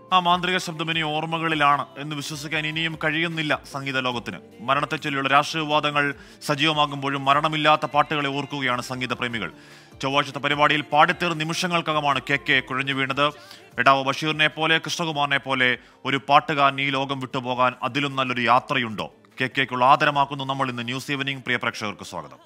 ആ മാന്ത്രിക ശബ്ദം ഇനി ഓർമ്മകളിലാണ് എന്ന് വിശ്വസിക്കാൻ ഇനിയും കഴിയുന്നില്ല സംഗീത ലോകത്തിന് മരണത്തെ ചൊല്ലിയുള്ള രാഷ്ട്രീയ വിവാദങ്ങൾ സജീവമാകുമ്പോഴും മരണമില്ലാത്ത പാട്ടുകളെ ഓർക്കുകയാണ് സംഗീത പ്രേമികൾ ചൊവ്വാഴ്ചത്തെ പരിപാടിയിൽ പാടിത്തേർ നിമിഷങ്ങൾക്കകമാണ് കെ കെ കുഴഞ്ഞു വീണത് എടാവ് ബഷീറിനെ പോലെ കൃഷ്ണകുമാറിനെ പോലെ ഒരു പാട്ടുകാരൻ ഈ ലോകം വിട്ടുപോകാൻ അതിലും നല്ലൊരു യാത്രയുണ്ടോ കെ കെക്കുള്ള ആദരമാക്കുന്നു നമ്മൾ ഇന്ന് ന്യൂസ് ഈവനിംഗ് പ്രിയ പ്രേക്ഷകർക്ക് സ്വാഗതം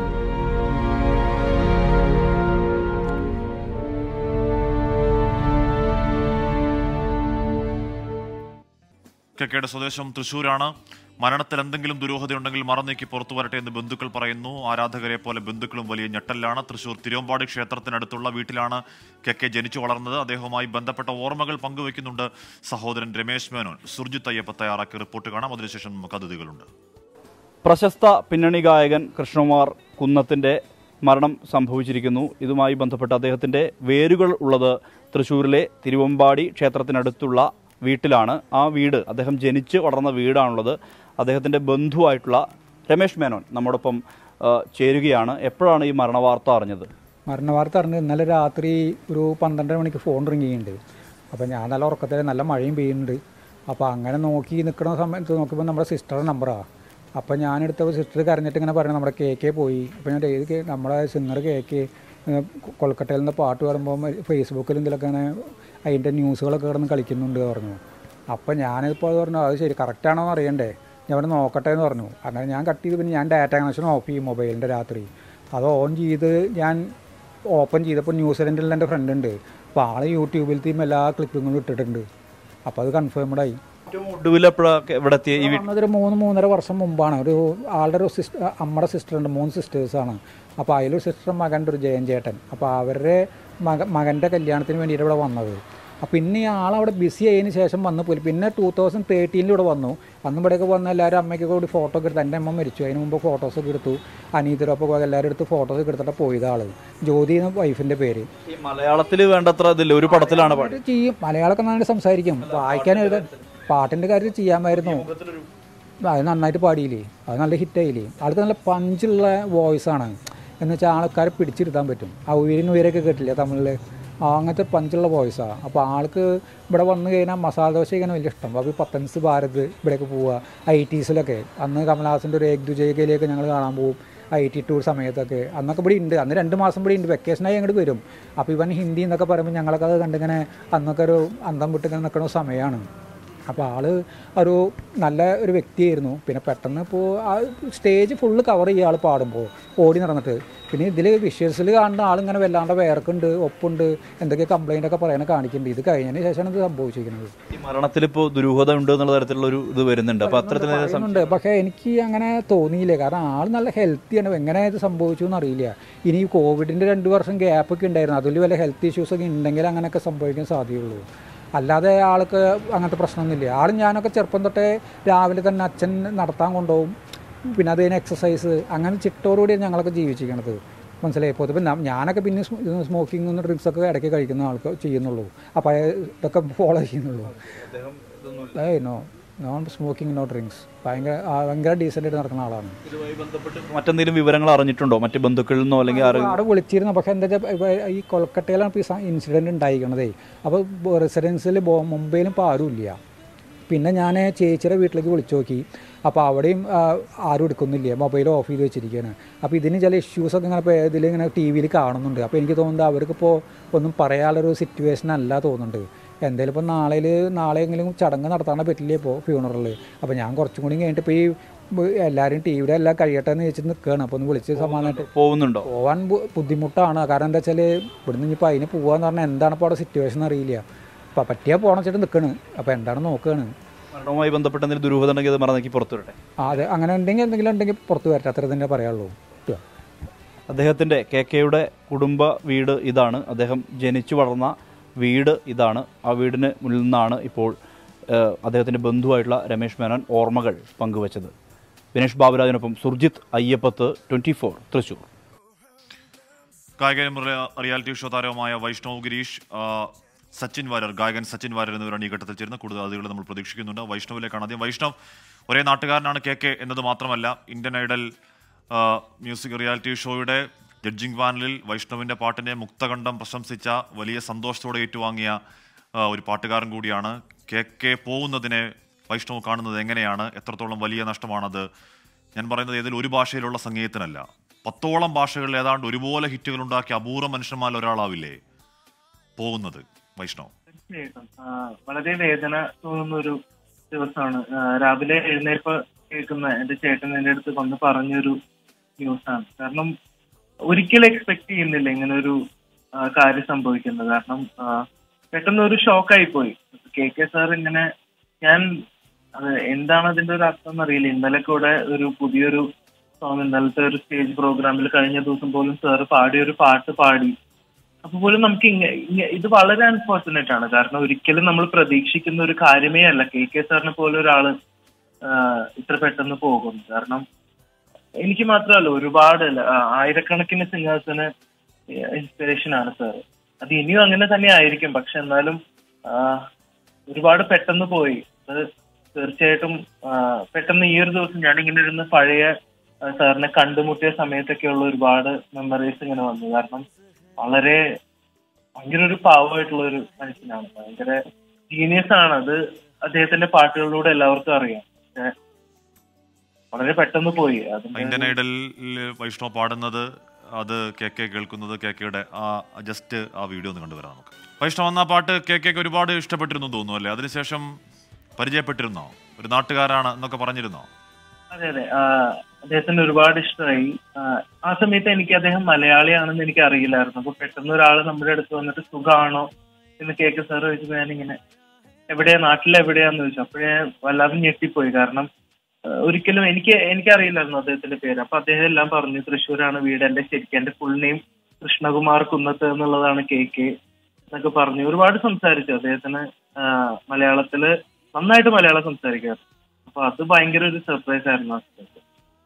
കെക്കയുടെ സ്വദേശം തൃശൂരാണ് മരണത്തിൽ എന്തെങ്കിലും ദുരൂഹതയുണ്ടെങ്കിൽ മറന്നേക്ക് പുറത്തു വരട്ടെ എന്ന് ബന്ധുക്കൾ പറയുന്നു ആരാധകരെ പോലെ ബന്ധുക്കളും വലിയ ഞെട്ടലാണ് തൃശൂർ തിരുവമ്പാടി ക്ഷേത്രത്തിനടുത്തുള്ള വീട്ടിലാണ് കെക്കെ ജനിച്ചു വളർന്നത് അദ്ദേഹവുമായി ബന്ധപ്പെട്ട ഓർമ്മകൾ പങ്കുവയ്ക്കുന്നുണ്ട് സഹോദരൻ രമേശ് മേനോൻ സുർജിത്ത് അയ്യപ്പ തയ്യാറാക്കിയ റിപ്പോർട്ട് കാണാം അതിനുശേഷം നമുക്ക് അതിഥികളുണ്ട് പ്രശസ്ത പിന്നണി ഗായകൻ കൃഷ്ണകുമാർ കുന്നത്തിൻ്റെ മരണം സംഭവിച്ചിരിക്കുന്നു ഇതുമായി ബന്ധപ്പെട്ട് അദ്ദേഹത്തിൻ്റെ വേരുകൾ ഉള്ളത് തൃശ്ശൂരിലെ തിരുവമ്പാടി ക്ഷേത്രത്തിനടുത്തുള്ള വീട്ടിലാണ് ആ വീട് അദ്ദേഹം ജനിച്ച് വളർന്ന വീടാണുള്ളത് അദ്ദേഹത്തിൻ്റെ ബന്ധുവായിട്ടുള്ള രമേശ് മേനോൻ നമ്മോടൊപ്പം ആ, ചേരുകയാണ് എപ്പോഴാണ് ഈ മരണവാർത്ത അറിഞ്ഞത് മരണവാർത്ത അറിഞ്ഞ് ഇന്നലെ രാത്രി ഒരു പന്ത്രണ്ടര മണിക്ക് ഫോൺ റിങ്ങിയുണ്ട് അപ്പോൾ ഞാൻ നല്ല ഉറക്കത്തിൽ നല്ല മഴയും പെയ്യുന്നുണ്ട് അപ്പോൾ അങ്ങനെ നോക്കി നിൽക്കുന്ന സമയത്ത് നോക്കിയപ്പോൾ നമ്മുടെ സിസ്റ്ററുടെ നമ്പറാണ് അപ്പോൾ ഞാനെടുത്ത സിസ്റ്റർ കരഞ്ഞിട്ട് ഇങ്ങനെ പറഞ്ഞു നമ്മുടെ കെ കെ പോയി അപ്പോൾ ഞാൻ ഏത് കേ നമ്മുടെ സിംഗർ കെ കെ ഏഹ്, കൊൽക്കട്ടയിൽ നിന്ന് പാട്ട് പാടുമ്പോൾ ഫേസ്ബുക്കിൽ എന്തെങ്കിലുമൊക്കെ അങ്ങനെ അതിൻ്റെ ന്യൂസുകളൊക്കെ കിടന്ന് കളിക്കുന്നുണ്ട് പറഞ്ഞു അപ്പോൾ ഞാനിപ്പോൾ അത് പറഞ്ഞു അത് ശരി കറക്റ്റാണോ എന്ന് അറിയണ്ടേ ഞാൻ അവിടെ നോക്കട്ടെ എന്ന് പറഞ്ഞു അങ്ങനെ ഞാൻ കട്ട് ചെയ്ത് പിന്നെ ഞാൻ ഡാറ്റ കണക്ഷൻ ഓഫ് ചെയ്യും മൊബൈലിൻ്റെ രാത്രി അത് ഓൺ ചെയ്ത് ഞാൻ ഓപ്പൺ ചെയ്തപ്പോൾ ന്യൂസിലൻഡിൽ എൻ്റെ ഫ്രണ്ട് ഉണ്ട് അപ്പോൾ ആൾ യൂട്യൂബിലത്തെയും എല്ലാ ക്ലിപ്പിങ്ങും ഇട്ടിട്ടുണ്ട് അപ്പോൾ അത് കൺഫേംഡ് ആയി ഏറ്റവും ഒടുവിൽ എപ്പോഴൊക്കെ ഇവിടെ എത്തിയ ഈ വീട്ടിൽ വന്നതൊരു മൂന്ന് മൂന്നര വർഷം മുമ്പാണ് ഒരു ആളുടെ ഒരു സിസ്റ്റർ അമ്മയുടെ സിസ്റ്റർ ഉണ്ട് മൂന്ന് സിസ്റ്റേഴ്സാണ് അപ്പോൾ അതിലൊരു സിസ്റ്റർ മകൻ്റെ ഒരു ജയൻ ചേട്ടൻ അപ്പോൾ അവരുടെ മക മകൻ്റെ കല്യാണത്തിന് വേണ്ടിയിട്ട് ഇവിടെ വന്നത് അപ്പോൾ പിന്നെ ഈ ആളവിടെ ബിസി ആയതിന് ശേഷം വന്ന് പോയി പിന്നെ ടൂ തൗസൻഡ് തേർട്ടീനിൽ ഇവിടെ വന്നു അന്ന് ഇവിടെയൊക്കെ വന്ന എല്ലാവരും അമ്മയ്ക്ക് കൂടി ഫോട്ടോ ഒക്കെ എടുത്ത് എൻ്റെ അമ്മ മരിച്ചു അതിന് മുമ്പ് ഫോട്ടോസൊക്കെ എടുത്തു അനീതിരൊപ്പം എല്ലാവരും എടുത്ത് ഫോട്ടോസൊക്കെ എടുത്തിട്ട് പോയത് ആൾ ജ്യോതി എന്ന വൈഫിൻ്റെ പേര് ഈ മലയാളത്തിൽ വേണ്ടത്ര ഇതില്ല ഒരു പടത്തിലാണ് പാടി പാട്ട് ചെയ്യും മലയാളമൊക്കെ നന്നായിട്ട് സംസാരിക്കും വായിക്കാൻ എഴുതാൻ പാട്ടിൻ്റെ കാര്യത്തിൽ ചെയ്യാമായിരുന്നു അത് നന്നായിട്ട് പാടിയില്ലേ അത് നല്ല ഹിറ്റായില്ലേ ആൾക്ക് നല്ല പഞ്ചുള്ള വോയിസ് ആണ് എന്ന് വെച്ചാൽ ആൾക്കാരെ പിടിച്ചിരുത്താൻ പറ്റും ആ ഉയരിന് ഉയരൊക്കെ കേട്ടില്ലേ തമിഴിൽ ആ അങ്ങനത്തെ പഞ്ചുള്ള വോയിസാണ് അപ്പോൾ ആൾക്ക് ഇവിടെ വന്നു കഴിഞ്ഞാൽ മസാല ദോശ കഴിക്കാൻ വലിയ ഇഷ്ടം അപ്പോൾ ഈ പത്തൻസ് ഭാരത് ഇവിടെയൊക്കെ പോവുക ഐ ടീസിലൊക്കെ അന്ന് കമലഹാസൻ്റെ ഒരു ഏക് ദുജയകയിലേക്ക് ഞങ്ങൾ കാണാൻ പോകും ഐ ടി ടൂർ സമയത്തൊക്കെ അന്നൊക്കെ ഇവിടെ ഉണ്ട് അന്ന് രണ്ട് മാസം ഇവിടെ ഉണ്ട് വെക്കേഷനായി അങ്ങോട്ട് വരും അപ്പോൾ ഇവൻ ഹിന്ദി എന്നൊക്കെ പറയുമ്പോൾ ഞങ്ങളൊക്കെ അത് കണ്ടിങ്ങനെ അന്നൊക്കെ ഒരു അന്തം വിട്ടിങ്ങനെ നിൽക്കുന്ന സമയമാണ് അപ്പോൾ ആള് ഒരു നല്ല ഒരു വ്യക്തിയായിരുന്നു പിന്നെ പെട്ടെന്ന് ഇപ്പോൾ ആ സ്റ്റേജ് ഫുള്ള് കവർ ചെയ്യുക ആൾ പാടുമ്പോൾ ഓടി നടന്നിട്ട് പിന്നെ ഇതിൽ വിഷ്വൽസിൽ കാണുന്ന ആളിങ്ങനെ വല്ലാണ്ട് വേർക്കുണ്ട് ഒപ്പുണ്ട് എന്തൊക്കെ കംപ്ലൈൻ്റ് ഒക്കെ പറയണ കാണിക്കുന്നുണ്ട് ഇത് കഴിഞ്ഞതിന് ശേഷമാണ് ഇത് സംഭവിച്ചിരിക്കുന്നത് ഈ മരണത്തിൽ ഇപ്പോൾ ദുരൂഹത ഉണ്ട് എന്നുള്ള തരത്തിലുള്ള ഒരു ഇത് വരുന്നുണ്ട് അപ്പോൾ അത്തരത്തിൽ പറയുന്നുണ്ട് പക്ഷേ എനിക്ക് അങ്ങനെ തോന്നിയില്ല കാരണം ആൾ നല്ല ഹെൽത്തിയാണ് എങ്ങനെ ഇത് സംഭവിച്ചു എന്ന് അറിയില്ല ഇനി ഈ കോവിഡിൻ്റെ രണ്ട് വർഷം ഗ്യാപ്പ് ഒക്കെ ഉണ്ടായിരുന്നു അതിൽ വല്ല ഹെൽത്ത് ഇഷ്യൂസ് ഒക്കെ ഉണ്ടെങ്കിൽ അങ്ങനെയൊക്കെ സംഭവിക്കാൻ സാധ്യതയുള്ളൂ അല്ലാതെ ആൾക്ക് അങ്ങനത്തെ പ്രശ്നമൊന്നുമില്ല ആൾ ഞാനൊക്കെ ചെറുപ്പം തൊട്ടേ രാവിലെ തന്നെ അച്ഛൻ നടത്താൻ കൊണ്ടുപോകും പിന്നെ അത് കഴിഞ്ഞ് എക്സസൈസ് അങ്ങനെ ചിട്ടോടുകൂടിയാണ് ഞങ്ങളൊക്കെ ജീവിച്ചിരിക്കണത് മനസ്സിലായി പൊതുവെ ന- ഞാനൊക്കെ പിന്നെ സ്മോക്കിംഗ് ഡ്രിങ്ക്സ് ഒക്കെ ഇടയ്ക്ക് കഴിക്കുന്ന ആൾക്ക് ചെയ്യുന്നുള്ളൂ അപ്പോൾ ഇതൊക്കെ ഫോളോ ചെയ്യുന്നുള്ളൂ ഏയ് no non smoking no drinks ഭയങ്കര ആ, ഭയങ്കര ഡീസൻ്റ് ആയിട്ട് നടക്കുന്ന ആളാണ് ഇതുമായി ബന്ധപ്പെട്ട് മറ്റെന്തെങ്കിലും വിവരങ്ങൾ അറിഞ്ഞിട്ടുണ്ടോ മറ്റ് ബന്ധുക്കളിൽ നിന്നോ അല്ലെങ്കിൽ ആരെ അവിടെ വിളിച്ചിരുന്നു പക്ഷേ എന്താ വെച്ചാൽ ഇപ്പോൾ ഈ കൊൽക്കട്ടയിലാണ് ഇപ്പോൾ ഈ ഇൻസിഡൻറ്റ് ഉണ്ടായിരിക്കണതേ അപ്പോൾ റെസിഡൻസിൽ മുംബൈയിലും ഇപ്പോൾ ആരുമില്ല പിന്നെ ഞാൻ ചേച്ചിയുടെ വീട്ടിലേക്ക് വിളിച്ചു നോക്കി അപ്പോൾ അവിടെയും ആ, ആരും എടുക്കുന്നില്ല മൊബൈൽ ഓഫ് ചെയ്ത് വെച്ചിരിക്കുകയാണ് അപ്പോൾ ഇതിന് ചില ഇഷ്യൂസൊക്കെ ഇങ്ങനെ ഇപ്പോൾ ഇതിലിങ്ങനെ ടി വിയിൽ കാണുന്നുണ്ട് അപ്പോൾ എനിക്ക് തോന്നുന്നത് അവർക്കിപ്പോൾ ഒന്നും പറയാനുള്ളൊരു സിറ്റുവേഷൻ അല്ല തോന്നുന്നുണ്ട് എന്തായാലും ഇപ്പോൾ നാളെയിൽ നാളെയെങ്കിലും ചടങ്ങ് നടത്താൻ പറ്റില്ല ഇപ്പോൾ ഫ്യൂണറൽ അപ്പോൾ ഞാൻ കുറച്ചും കൂടി കഴിഞ്ഞിട്ട് ഇപ്പോൾ ഈ ബ- എല്ലാവരും ടി വിയുടെ എല്ലാം കഴിയട്ടെ എന്ന് വെച്ചിട്ട് നിൽക്കുകയാണ് അപ്പോൾ ഒന്ന് വിളിച്ച് സമാധാനമായിട്ട് പോകുന്നുണ്ടോ പോവാൻ ബു- ബുദ്ധിമുട്ടാണ് കാരണം എന്താ വെച്ചാൽ ഇവിടുന്ന് ഇനിയിപ്പോൾ അതിന് പോകാന്ന് പറഞ്ഞാൽ എന്താണ് ഇപ്പോൾ അവിടെ സിറ്റുവേഷൻ അറിയില്ല അപ്പോൾ പറ്റിയാൽ പോകണം വെച്ചിട്ട് നിൽക്കണ് അപ്പോൾ എന്താണ് നോക്കുകയാണ് മരണവുമായി ബന്ധപ്പെട്ട് എന്തെങ്കിലും ദുരൂഹത ഉണ്ടെങ്കിൽ അത് മറന്നേക്ക് പുറത്തു വരട്ടെ ആ അതെ അങ്ങനെ ഉണ്ടെങ്കിൽ എന്തെങ്കിലും ഉണ്ടെങ്കിൽ പുറത്ത് വരട്ടെ അത്ര തന്നെ പറയാനുള്ളൂ ട്ടോ. അദ്ദേഹത്തിൻ്റെ കെ കെയുടെ കുടുംബ വീട് ഇതാണ് അദ്ദേഹം ജനിച്ചു വളർന്ന വീട് ഇതാണ് ആ വീടിന് മുന്നിൽ നിന്നാണ് ഇപ്പോൾ ഏഹ്, അദ്ദേഹത്തിൻ്റെ ബന്ധുവായിട്ടുള്ള രമേശ് മേനോൻ ഓർമ്മകൾ പങ്കുവച്ചത് വിനേഷ് ബാബുരാജിനൊപ്പം സുർജിത്ത് അയ്യപ്പത്ത് ട്വൻറ്റി ഫോർ തൃശൂർ ഗായകനും റിയ- റിയാലിറ്റി ഷോ താരവുമായ വൈഷ്ണവ് ഗിരീഷ് ആ, സച്ചിൻ വാര്യർ ഗായകൻ സച്ചിൻ വാര്യർ എന്നിവരാണ് ഈ ഘട്ടത്തിൽ ചേരുന്ന കൂടുതൽ അതിഥികൾ നമ്മൾ പ്രതീക്ഷിക്കുന്നുണ്ട് വൈഷ്ണവിലേക്കാണ് ആദ്യം വൈഷ്ണവ് ഒരേ നാട്ടുകാരനാണ് കെ കെ എന്നത് മാത്രമല്ല ഇന്ത്യൻ ഐഡൽ ആ, മ്യൂസിക് റിയാലിറ്റി ഷോയുടെ ജഡ്ജിംഗ് പാനലിൽ വൈഷ്ണവിന്റെ പാട്ടിനെ മുക്തകണ്ഠം പ്രശംസിച്ച വലിയ സന്തോഷത്തോടെ ഏറ്റുവാങ്ങിയ ആ, ഒരു പാട്ടുകാരൻ കൂടിയാണ് കെ കെ പോകുന്നതിനെ വൈഷ്ണവ് കാണുന്നത് എങ്ങനെയാണ് എത്രത്തോളം വലിയ നഷ്ടമാണത് ഞാൻ പറയുന്നത് ഏതിൽ ഒരു ഭാഷയിലുള്ള സംഗീതത്തിനല്ല പത്തോളം ഭാഷകളിൽ ഏതാണ്ട് ഒരുപോലെ ഹിറ്റുകൾ ഉണ്ടാക്കിയ അപൂർവ മനുഷ്യന്മാരിൽ ഒരാളാവില്ലേ പോകുന്നത് വൈഷ്ണവ് തീർച്ചയായിട്ടും ആ, വളരെ വേദന തോന്നുന്ന ഒരു ദിവസമാണ് ആ, രാവിലെ എഴുന്നേൽപ്പ് കേൾക്കുന്ന എന്റെ ചേട്ടൻ എന്റെ അടുത്ത് വന്ന് പറഞ്ഞൊരു ന്യൂസാണ് കാരണം ഒരിക്കലും എക്സ്പെക്ട് ചെയ്യുന്നില്ല ഇങ്ങനെ ഒരു ആ, കാര്യം സംഭവിക്കുന്നത് കാരണം ആ, പെട്ടെന്ന് ഒരു ഷോക്കായി പോയി കെ കെ സാർ ഇങ്ങനെ ഞാൻ അത് എന്താണ് അതിന്റെ ഒരു അർത്ഥം എന്നറിയില്ല ഇന്നലെ കൂടെ ഒരു പുതിയൊരു സോങ് ഇന്നലത്തെ ഒരു സ്റ്റേജ് പ്രോഗ്രാമിൽ കഴിഞ്ഞ ദിവസം പോലും സാർ പാടിയ ഒരു പാട്ട് പാടി അപ്പൊ പോലും നമുക്ക് ഇങ്ങ ഇങ്ങ- ഇത് വളരെ അൺഫോർച്ചുനേറ്റ് ആണ് കാരണം ഒരിക്കലും നമ്മൾ പ്രതീക്ഷിക്കുന്ന ഒരു കാര്യമേ അല്ല കെ കെ സാറിനെ പോലെ ഒരാള് ആഹ് ഇത്ര പെട്ടെന്ന് പോകും കാരണം എനിക്ക് മാത്രമല്ല ഒരുപാട് ല- ആ, ആയിരക്കണക്കിന് സിംഗേഴ്സിന് ഇൻസ്പിറേഷൻ ആണ് സാർ അത് ഇനിയും അങ്ങനെ തന്നെ ആയിരിക്കും പക്ഷെ എന്നാലും ആഹ് ഒരുപാട് പെട്ടെന്ന് പോയി അത് തീർച്ചയായിട്ടും ആഹ് പെട്ടെന്ന് ഈ ഒരു ദിവസം ഞാൻ ഇങ്ങനെ ഇരുന്ന് പഴയ ആഹ് സാറിനെ കണ്ടുമുട്ടിയ സമയത്തൊക്കെയുള്ള ഒരുപാട് മെമ്മറീസ് ഇങ്ങനെ വന്നു കാരണം വളരെ ഭയങ്കര ഒരു പാവമായിട്ടുള്ള ഒരു മനുഷ്യനാണ് ഭയങ്കര ജീനിയസ് ആണ് അത് അദ്ദേഹത്തിന്റെ പാട്ടുകളിലൂടെ എല്ലാവർക്കും അറിയാം പക്ഷെ വളരെ പെട്ടെന്ന് പോയി അതിന്റെ ഇന്ത്യൻ ഐഡലിൽ വൈഷ്ണവ് പാടുന്നത് അത് കെ കെ കേൾക്കുന്നത് കെ കെയുടെ ആ ജസ്റ്റ് ആ വീഡിയോ ഒന്ന് കണ്ടുവരാം നമുക്ക് വൈഷ്ണവ് എന്ന പാട്ട് കെ കെക്ക് ഒരുപാട് ഇഷ്ടപ്പെട്ടിരുന്നു എന്ന് തോന്നുന്നു അല്ലേ അതിനുശേഷം പരിചയപ്പെട്ടിരുന്നോ ഒരു നാട്ടുകാരാണ് എന്നൊക്കെ പറഞ്ഞിരുന്നോ അതെ അതെ ആ, അദ്ദേഹത്തിന് ഒരുപാട് ഇഷ്ടമായി ആ, ആ സമയത്ത് എനിക്ക് അദ്ദേഹം മലയാളിയാണെന്ന് എനിക്ക് അറിയില്ലായിരുന്നു അപ്പൊ പെട്ടെന്ന് ഒരാൾ നമ്മുടെ അടുത്ത് വന്നിട്ട് സുഖാണോ എന്ന് കേക്ക് സാർ ചോദിച്ചപ്പോ ഞാനിങ്ങനെ എവിടെയാ നാട്ടിൽ എവിടെയാന്ന് ചോദിച്ചു അപ്പോഴേ വല്ലാതെ ഞെട്ടിപ്പോയി കാരണം ആ, ഒരിക്കലും എനിക്ക് എനിക്കറിയില്ലായിരുന്നു അദ്ദേഹത്തിന്റെ പേര് അപ്പൊ അദ്ദേഹം എല്ലാം പറഞ്ഞു തൃശ്ശൂരാണ് വീട് എന്റെ ശരിക്കും എന്റെ ഫുൾ നെയിം കൃഷ്ണകുമാർ കുന്നത്ത് എന്നുള്ളതാണ് കെ കെ എന്നൊക്കെ പറഞ്ഞു ഒരുപാട് സംസാരിച്ചു അദ്ദേഹത്തിന് ആ, മലയാളത്തില് നന്നായിട്ട് മലയാളം സംസാരിക്കാറ് അപ്പൊ അത് ഭയങ്കര ഒരു സർപ്രൈസ് ആയിരുന്നു ആ സമയത്ത്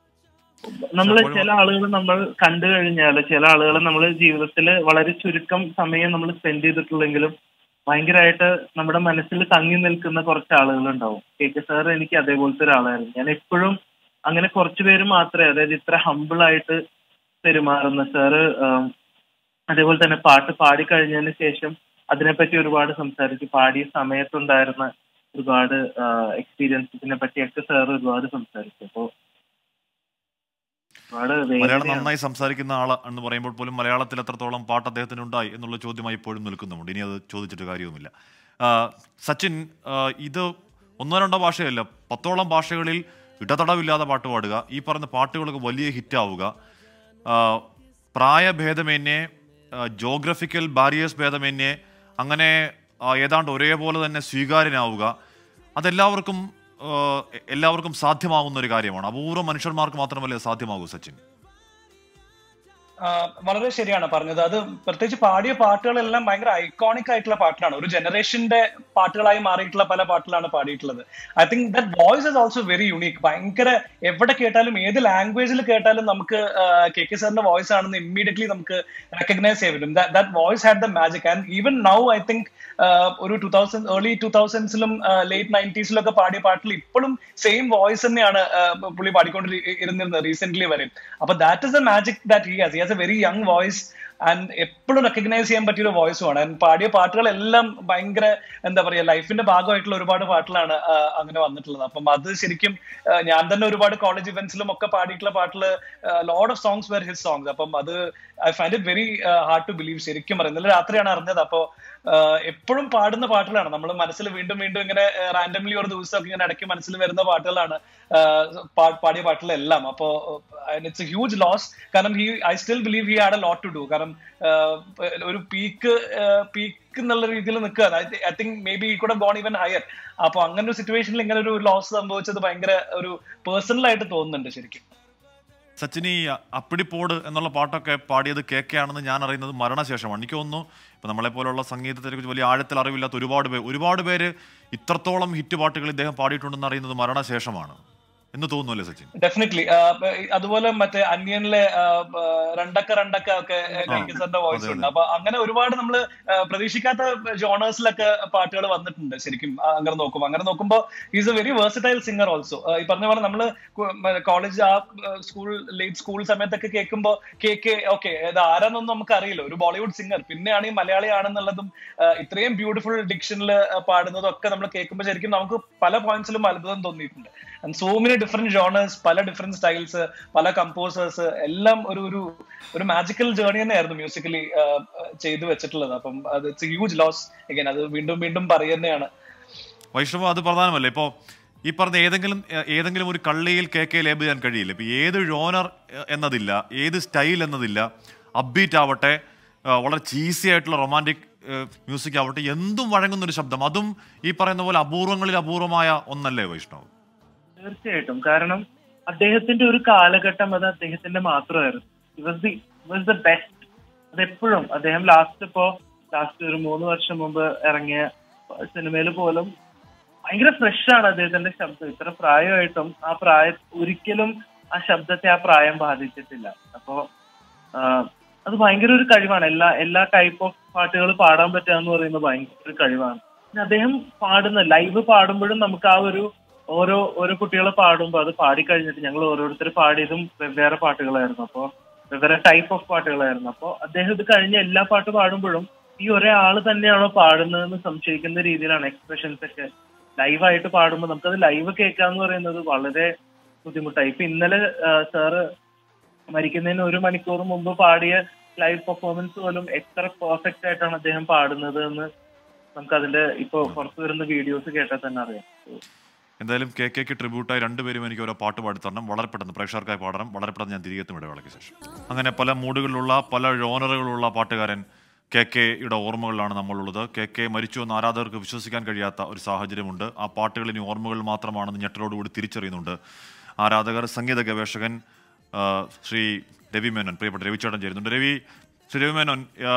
നമ്മൾ അപ്പോൾ- ചില ആളുകൾ നമ്മൾ കണ്ടു കഴിഞ്ഞാൽ ചില ആളുകൾ നമ്മൾ ജീവിതത്തിൽ വളരെ ചുരുക്കം സമയം നമ്മൾ സ്പെൻഡ് ചെയ്തിട്ടുള്ളെങ്കിലും ഭയങ്കരമായിട്ട് നമ്മുടെ മനസ്സിൽ തങ്ങി നിൽക്കുന്ന കുറച്ച് ആളുകൾ ഉണ്ടാവും കെ കെ സാർ എനിക്ക് അതേപോലത്തെ ഒരാളായിരുന്നു ഞാൻ എപ്പോഴും അങ്ങനെ കുറച്ച് പേര് മാത്രമേ അതായത് ഇത്ര ഹമ്പിൾ ആയിട്ട് പെരുമാറുന്ന സാറ് അതേപോലെ തന്നെ പാട്ട് പാടി കഴിഞ്ഞതിന് ശേഷം അതിനെപ്പറ്റി ഒരുപാട് സംസാരിച്ചു പാടിയ സമയത്തുണ്ടായിരുന്ന ഒരുപാട് എക്സ്പീരിയൻസിനെ പറ്റിയൊക്കെ സാർ ഒരുപാട് സംസാരിച്ചു അപ്പോ ഒരുപാട് മലയാളം വേദനയാണ്. നന്നായി സംസാരിക്കുന്ന ആൾ എന്ന് പറയുമ്പോൾ പോലും മലയാളത്തിൽ എത്രത്തോളം പാട്ട് അദ്ദേഹത്തിന് ഉണ്ടായി എന്നുള്ള ചോദ്യമായി ഇപ്പോഴും നിൽക്കുന്നുണ്ട് ഇനി അത് ചോദിച്ചിട്ട് കാര്യവുമില്ല ആ, സച്ചിൻ ആ, ഇത് ഒന്നോ രണ്ടോ ഭാഷയല്ല പത്തോളം ഭാഷകളിൽ ഇടതടവില്ലാതെ പാട്ട് പാടുക ഈ പറഞ്ഞ പാട്ടുകളൊക്കെ വലിയ ഹിറ്റാവുക ആ, പ്രായഭേദമന്യേ ജോഗ്രഫിക്കൽ ബാരിയേഴ്സ് ഭേദമന്യേ അങ്ങനെ ആ, ഏതാണ്ട് ഒരേപോലെ തന്നെ സ്വീകാര്യനാവുക അതെല്ലാവർക്കും ആ, എ- എല്ലാവർക്കും സാധ്യമാകുന്ന ഒരു കാര്യമാണ് അപൂർവ മനുഷ്യന്മാർക്ക് മാത്രമല്ലേ അത് സാധ്യമാകൂ സച്ചിൻ ആ, വളരെ ശരിയാണ് പറഞ്ഞത് അത് പ്രത്യേകിച്ച് പാടിയ പാട്ടുകളെല്ലാം ഭയങ്കര ഐക്കോണിക് ആയിട്ടുള്ള പാട്ടുകളാണ് ഒരു ജനറേഷന്റെ പാട്ടുകളായി മാറിയിട്ടുള്ള പല പാട്ടുകളാണ് പാടിയിട്ടുള്ളത് I think that voice is also very unique ഭയങ്കര എവിടെ കേട്ടാലും ഏത് ലാംഗ്വേജിൽ കേട്ടാലും നമുക്ക് കെ കെ സാറിന്റെ വോയിസ് ആണെന്ന് ഇമ്മീഡിയറ്റ്ലി നമുക്ക് റെക്കഗ്നൈസ് ചെയ്യാൻ പറ്റും that voice had the magic and even now I think ഒരു ടൂ തൗസൻഡ് ഏർലി ടൂ തൗസൻഡ്സിലും ലേറ്റ് നയൻറ്റീസിലൊക്കെ പാടിയ പാട്ടിൽ ഇപ്പോഴും സെയിം വോയിസ് തന്നെയാണ് ആ, പുള്ളി പാടിക്കൊണ്ടിരുന്നിരുന്നത് റീസെന്റ് വരെ അപ്പൊ that is the magic that he has he has a very young voice and എപ്പോഴും റെക്കഗ്നൈസ് ചെയ്യാൻ പറ്റിയ ഒരു വോയിസുമാണ് ആൻഡ് പാടിയ പാട്ടുകളെല്ലാം ഭയങ്കര എന്താ പറയാ ലൈഫിന്റെ ഭാഗമായിട്ടുള്ള ഒരുപാട് പാട്ടുകളാണ് ആ, അങ്ങനെ വന്നിട്ടുള്ളത് അപ്പം അത് ശരിക്കും ആ, ഞാൻ തന്നെ ഒരുപാട് കോളേജ് ഇവന്റ്സിലും ഒക്കെ പാടിയിട്ടുള്ള പാട്ടില് load of songs where his songs അപ്പം അത് I find it very hard to believe ശരിക്കും പറയും ഇന്നലെ രാത്രിയാണ് അറിഞ്ഞത് അപ്പോ എപ്പോഴും പാടുന്ന പാട്ടുകളാണ് നമ്മൾ മനസ്സിൽ വീണ്ടും വീണ്ടും ഇങ്ങനെ റാൻഡംലി ഒരു ദിവസമൊക്കെ ഇങ്ങനെ ഇടയ്ക്ക് മനസ്സിൽ വരുന്ന പാട്ടുകളാണ് ആ, പാ- പാടിയ പാട്ടുകളെല്ലാം അപ്പോ ഇറ്റ്സ് എ ഹ്യൂജ് ലോസ് കാരണം he I still believe he had a lot to do കാരണം ആ, ഒരു പീക്ക് പീക്ക് എന്നുള്ള രീതിയിൽ നിൽക്കുക ഐ തിങ്ക് മേ ബി കൂടെ ഗോൺ ഈവൻ ഹയർ അപ്പൊ അങ്ങനെ ഒരു സിറ്റുവേഷനിൽ ഇങ്ങനെ ഒരു ലോസ് സംഭവിച്ചത് ഭയങ്കര ഒരു പേഴ്സണൽ ആയിട്ട് തോന്നുന്നുണ്ട് ശരിക്കും സച്ചിൻ ഈ അപ്പിടിപ്പോട് എന്നുള്ള പാട്ടൊക്കെ പാടിയത് കെ കെ ആണെന്ന് ഞാൻ അറിയുന്നത് മരണശേഷമാണ് എനിക്ക് തോന്നുന്നു ഇപ്പം നമ്മളെ പോലുള്ള സംഗീതത്തെ കുറിച്ച് വലിയ ആഴത്തിൽ അറിവില്ലാത്ത ഒരുപാട് പേര് ഒരുപാട് പേര് ഇത്രത്തോളം ഹിറ്റ് പാട്ടുകൾ ഇദ്ദേഹം പാടിയിട്ടുണ്ടെന്ന് അറിയുന്നത് മരണശേഷമാണ് എന്ന് തോന്നുന്നു സച്ചിൻ ഡെഫിനറ്റ്ലി അതുപോലെ മറ്റേ അന്യനിലെ ആ, ആ, രണ്ടക്ക രണ്ടക്ക ഒക്കെ കൈക്കിസറിന്റെ വോയിസ് അതെ, ഉണ്ട് അപ്പൊ അങ്ങനെ ഒരുപാട് നമ്മൾ പ്രതീക്ഷിക്കാത്ത ജോണേഴ്സിലൊക്കെ പാട്ടുകൾ വന്നിട്ടുണ്ട് ശരിക്കും ആ, അങ്ങനെ നോക്കുമ്പോൾ അങ്ങനെ നോക്കുമ്പോൾ is a very versatile singer also ഈ പറഞ്ഞ പോലെ നമ്മൾ കോളേജ് ആ സ്കൂൾ ലേറ്റ് സ്കൂൾ സമയത്തൊക്കെ കേൾക്കുമ്പോൾ കേക്ക് ഓക്കെ ഇത് ആരാന്നൊന്നും നമുക്ക് അറിയില്ല ഒരു ബോളിവുഡ് സിംഗർ പിന്നെയാണ് ഈ മലയാളി ആണെന്നുള്ളതും ആ, ഇത്രയും ബ്യൂട്ടിഫുൾ ഡിക്ഷനിൽ പാടുന്നതും ഒക്കെ നമ്മൾ കേൾക്കുമ്പോൾ ശരിക്കും നമുക്ക് പല പോയിന്റ്സിലും അത്ഭുതം തോന്നിയിട്ടുണ്ട് and so many different genres പല ഡിഫറെന്റ് സ്റ്റൈൽസ് പല കമ്പോസേഴ്സ് എല്ലാം ഒരു ഒരു ഒരു മാജിക്കൽ ജേർണി തന്നെയായിരുന്നു മ്യൂസിക്കലി ചെയ്തു വെച്ചിട്ടുള്ളത് അപ്പം അത് ഇറ്റ്സ് ഹ്യൂജ് ലോസ് അഗൈൻ അത് വീണ്ടും വീണ്ടും പറയുന്നതാണ് വൈഷ്ണവ് അത് പ്രധാനമല്ല ഇപ്പോൾ ഈ പറഞ്ഞ ഏതെങ്കിലും ഏ- ഏതെങ്കിലും ഒരു കള്ളിയിൽ കെ കെ ലേബ് ചെയ്യാൻ കഴിയില്ല ഇപ്പൊ ഏത് ജോണർ എന്നതില്ല ഏത് സ്റ്റൈൽ എന്നതില്ല അബ്ബീറ്റ് ആവട്ടെ ആ, വളരെ ചീസി ആയിട്ടുള്ള റൊമാൻറ്റിക് മ്യൂസിക് ആവട്ടെ എന്തും വഴങ്ങുന്ന ഒരു ശബ്ദം അതും ഈ പറയുന്ന പോലെ അപൂർവങ്ങളിൽ അപൂർവമായ ഒന്നല്ലേ വൈഷ്ണവ് തീർച്ചയായിട്ടും കാരണം അദ്ദേഹത്തിന്റെ ഒരു കാലഘട്ടം അത് അദ്ദേഹത്തിന്റെ മാത്രമായിരുന്നു was the was the best അതെപ്പോഴും അദ്ദേഹം ലാസ്റ്റ് ഇപ്പോ ലാസ്റ്റ് ഒരു മൂന്ന് വർഷം മുമ്പ് ഇറങ്ങിയ സിനിമയിൽ പോലും ഭയങ്കര ഫ്രഷ് ആണ് അദ്ദേഹത്തിന്റെ ശബ്ദം ഇത്ര പ്രായമായിട്ടും ആ പ്രായ ഒരിക്കലും ആ ശബ്ദത്തെ ആ പ്രായം ബാധിച്ചിട്ടില്ല അപ്പോ ആഹ്, അത് ഭയങ്കര ഒരു കഴിവാണ് എല്ലാ എല്ലാ ടൈപ്പ് ഓഫ് പാട്ടുകൾ പാടാൻ പറ്റുക എന്ന് പറയുന്നത് ഭയങ്കര ഒരു കഴിവാണ് പിന്നെ അദ്ദേഹം പാടുന്ന ലൈവ് പാടുമ്പോഴും നമുക്ക് ആ ഒരു ഓരോ ഓരോ കുട്ടികൾ പാടുമ്പോൾ അത് പാടിക്കഴിഞ്ഞിട്ട് ഞങ്ങൾ ഓരോരുത്തർ പാടിയതും വെവ്വേറെ പാട്ടുകളായിരുന്നു അപ്പോൾ വെവ്വേറെ ടൈപ്പ് ഓഫ് പാട്ടുകളായിരുന്നു അപ്പോൾ അദ്ദേഹം ഇത് കഴിഞ്ഞ എല്ലാ പാട്ട് പാടുമ്പോഴും ഈ ഒരേ ആള് തന്നെയാണോ പാടുന്നതെന്ന് സംശയിക്കുന്ന രീതിയിലാണ് എക്സ്പ്രഷൻസ് ഒക്കെ ലൈവായിട്ട് പാടുമ്പോൾ നമുക്കത് ലൈവ് കേൾക്കാന്ന് പറയുന്നത് വളരെ ബുദ്ധിമുട്ടായി ഇപ്പൊ ഇന്നലെ സാറ് മരിക്കുന്നതിന് ഒരു മണിക്കൂർ മുമ്പ് പാടിയ ലൈവ് പെർഫോമൻസ് പോലും എത്ര പെർഫെക്റ്റ് ആയിട്ടാണ് അദ്ദേഹം പാടുന്നത് എന്ന് നമുക്ക് അതിന്റെ ഇപ്പൊ പുറത്തു വരുന്ന വീഡിയോസ് കേട്ടാൽ തന്നെ അറിയാം എന്തായാലും കെ കെക്ക് ട്രിബ്യൂട്ടായി രണ്ടുപേരും എനിക്ക് ഓരോ പാട്ട് പാടി തരണം വളരെ പെട്ടെന്ന് പ്രേക്ഷകർക്കായി പാടണം വളരെ പെട്ടെന്ന് ഞാൻ തിരികെ എത്തും ഇടവേളയ്ക്ക് ശേഷം അങ്ങനെ പല മൂഡുകളിലുള്ള പല ജോണറുകളുള്ള പാട്ടുകാരൻ കെ കെയുടെ ഓർമ്മകളിലാണ് നമ്മളുള്ളത് കെ കെ മരിച്ചു എന്ന് ആരാധകർക്ക് വിശ്വസിക്കാൻ കഴിയാത്ത ഒരു സാഹചര്യമുണ്ട് ആ പാട്ടുകൾ ഇനി ഓർമ്മകൾ മാത്രമാണെന്ന് ഞെട്ടലോടുകൂടി തിരിച്ചറിയുന്നുണ്ട് ആരാധകർ സംഗീത ഗവേഷകൻ ആ, ശ്രീ രവി മേനോൻ പ്രിയപ്പെട്ട രവിചേട്ടൻ ചേരുന്നുണ്ട് രവി ശ്രീ രവി മേനോൻ ആ,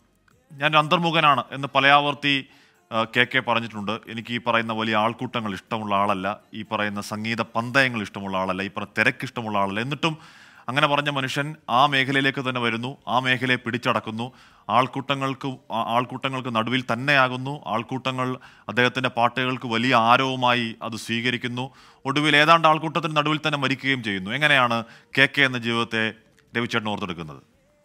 ഞാൻ അന്തർമുഖനാണ് എന്ന് പലയാവർത്തി ആ, കെ കെ പറഞ്ഞിട്ടുണ്ട് എനിക്ക് ഈ പറയുന്ന വലിയ ആൾക്കൂട്ടങ്ങൾ ഇഷ്ടമുള്ള ആളല്ല ഈ പറയുന്ന സംഗീത പന്തയങ്ങൾ ഇഷ്ടമുള്ള ആളല്ല ഈ പറയുന്ന തിരക്ക് ഇഷ്ടമുള്ള ആളല്ല എന്നിട്ടും അങ്ങനെ പറഞ്ഞ മനുഷ്യൻ ആ മേഖലയിലേക്ക് തന്നെ വരുന്നു ആ മേഖലയെ പിടിച്ചടക്കുന്നു ആൾക്കൂട്ടങ്ങൾക്ക് ആ- ആൾക്കൂട്ടങ്ങൾക്ക് നടുവിൽ തന്നെയാകുന്നു ആൾക്കൂട്ടങ്ങൾ അദ്ദേഹത്തിന്റെ പാട്ടുകൾക്ക് വലിയ ആരവമായി അത് സ്വീകരിക്കുന്നു ഒടുവിൽ ഏതാണ്ട് ആൾക്കൂട്ടത്തിന് നടുവിൽ തന്നെ മരിക്കുകയും ചെയ്യുന്നു എങ്ങനെയാണ് കെ കെ എന്ന ജീവിതത്തെ രവിചേട്ടൻ ഓർത്തെടുക്കുന്നത്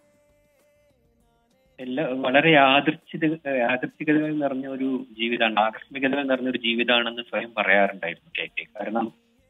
എല്ലാ വളരെ യാദൃച്ഛിക യാദൃച്ഛികതകൾ നിറഞ്ഞ ഒരു ജീവിതമാണ് ആകസ്മികതകൾ നിറഞ്ഞ ഒരു ജീവിതമാണെന്ന് സ്വയം പറയാറുണ്ടായിരുന്നു കെ കെ കാരണം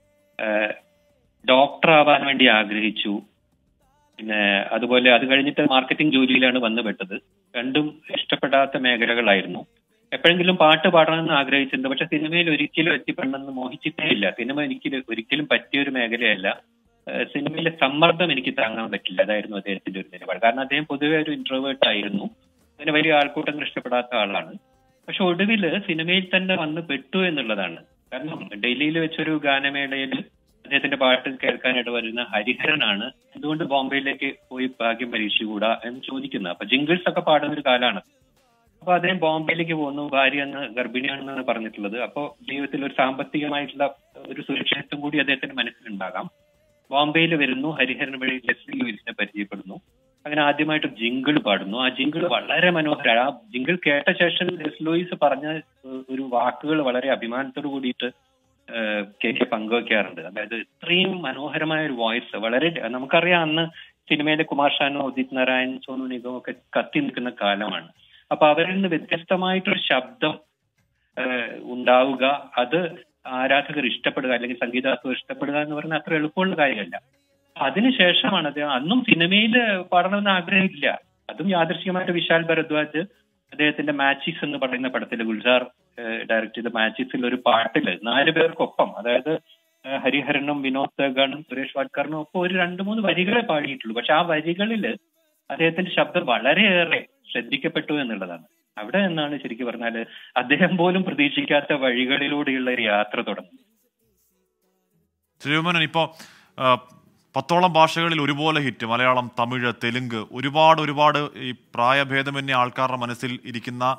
ഡോക്ടർ ആവാൻ വേണ്ടി ആഗ്രഹിച്ചു പിന്നെ അതുപോലെ അത് കഴിഞ്ഞിട്ട് മാർക്കറ്റിംഗ് ജോലിയിലാണ് വന്നു പെട്ടത് രണ്ടും ഇഷ്ടപ്പെടാത്ത മേഖലകളായിരുന്നു എപ്പോഴെങ്കിലും പാട്ട് പാടണമെന്ന് ആഗ്രഹിച്ചിട്ടുണ്ട് പക്ഷെ സിനിമയിൽ ഒരിക്കലും എത്തിപ്പെടണമെന്ന് മോഹിച്ചിട്ടേ ഇല്ല സിനിമ എനിക്ക് ഒരിക്കലും പറ്റിയ ഒരു മേഖലയല്ല ഏഹ് സിനിമയിലെ സമ്മർദ്ദം എനിക്ക് താങ്ങാൻ പറ്റില്ല അതായിരുന്നു അദ്ദേഹത്തിന്റെ ഒരു നിലപാട് കാരണം അദ്ദേഹം പൊതുവെ ഒരു ഇൻട്രോവേർട്ട് ആയിരുന്നു അങ്ങനെ വലിയ ആൾക്കൂട്ടങ്ങൾ ഇഷ്ടപ്പെടാത്ത ആളാണ് പക്ഷെ ഒടുവില് സിനിമയിൽ തന്നെ വന്ന് പെട്ടു എന്നുള്ളതാണ് കാരണം ഡൽഹിയിൽ വെച്ചൊരു ഗാനമേളയിൽ അദ്ദേഹത്തിന്റെ പാട്ട് കേൾക്കാനായിട്ട് വരുന്ന ഹരിഹരനാണ് എന്തുകൊണ്ട് ബോംബെയിലേക്ക് പോയി ഭാഗ്യം പരീക്ഷിച്ചുകൂടാ എന്ന് ചോദിക്കുന്നത് അപ്പൊ ജിംഗിൾസ് ഒക്കെ പാടുന്ന ഒരു കാലമാണ് അപ്പൊ അദ്ദേഹം ബോംബെയിലേക്ക് പോകുന്നു ഭാര്യ എന്ന് ഗർഭിണിയാണെന്നാണ് പറഞ്ഞിട്ടുള്ളത് അപ്പോ ജീവിതത്തിൽ ഒരു സാമ്പത്തികമായിട്ടുള്ള ഒരു സുരക്ഷിതത്വം കൂടി അദ്ദേഹത്തിന്റെ മനസ്സിലുണ്ടാകാം ബോംബെയിൽ വരുന്നു ഹരിഹരൻ വഴി ലെസ്ലി ലൂയിസിനെ പരിചയപ്പെടുന്നു അങ്ങനെ ആദ്യമായിട്ട് ജിങ്കിൾ പാടുന്നു ആ ജിങ്കിൾ വളരെ മനോഹരമാണ് ആ ജിങ്കിൾ കേട്ട ശേഷം ലെസ് ലൂയിസ് പറഞ്ഞ ഏഹ്, ഒരു വാക്കുകൾ വളരെ അഭിമാനത്തോട് കൂടിയിട്ട് ഏഹ്, കെ കെ പങ്കുവയ്ക്കാറുണ്ട് അതായത് ഇത്രയും മനോഹരമായ ഒരു വോയിസ് വളരെ നമുക്കറിയാം അന്ന് സിനിമയിലെ കുമാർ ഷാനോ ഉദിത് നാരായൺ സോനു നിഗം ഒക്കെ കത്തി നിൽക്കുന്ന കാലമാണ് അപ്പൊ അവരിൽ നിന്ന് വ്യത്യസ്തമായിട്ടൊരു ശബ്ദം ഏഹ്, ഉണ്ടാവുക അത് ആരാധകർ ഇഷ്ടപ്പെടുക അല്ലെങ്കിൽ സംഗീതാസ്വർ ഇഷ്ടപ്പെടുക എന്ന് പറയുന്നത് അത്ര എളുപ്പമുള്ള കാര്യമല്ല അതിനുശേഷമാണ് അദ്ദേഹം അന്നും സിനിമയിൽ പാടണമെന്ന് ആഗ്രഹമില്ല അതും യാദൃശ്ചികമായിട്ട് വിശാൽ ഭരദ്വാജ് അദ്ദേഹത്തിന്റെ മാച്ചിസ് എന്ന് പറയുന്ന പടത്തിൽ ഗുൽസാർ ഡയറക്ട് ചെയ്ത മാച്ചിസിൽ ഒരു പാട്ടില് നാല് പേർക്കൊപ്പം അതായത് ഏഹ്, ഹരിഹരനും വിനോദ് സേഗാണും സുരേഷ് വാഡ്കറിനും ഒപ്പം ഒരു രണ്ട് മൂന്ന് വരികളെ പാടിയിട്ടുള്ളൂ പക്ഷെ ആ വരികളില് അദ്ദേഹത്തിന്റെ ശബ്ദം വളരെയേറെ ശ്രദ്ധിക്കപ്പെട്ടു എന്നുള്ളതാണ് അവിടെ നിന്നാണ് ശരിക്കും പറഞ്ഞാല് അദ്ദേഹം പോലും പ്രതീക്ഷിക്കാത്ത വഴികളിലൂടെയുള്ള ഒരു യാത്ര തുടങ്ങും ശ്രീമനൻ ഇപ്പോൾ പത്തോളം ഭാഷകളിൽ ഒരുപോലെ ഹിറ്റ് മലയാളം തമിഴ് തെലുങ്ക് ഒരുപാട് ഒരുപാട് ഈ പ്രായഭേദമന്യേ ആൾക്കാരുടെ മനസ്സിൽ ഇരിക്കുന്ന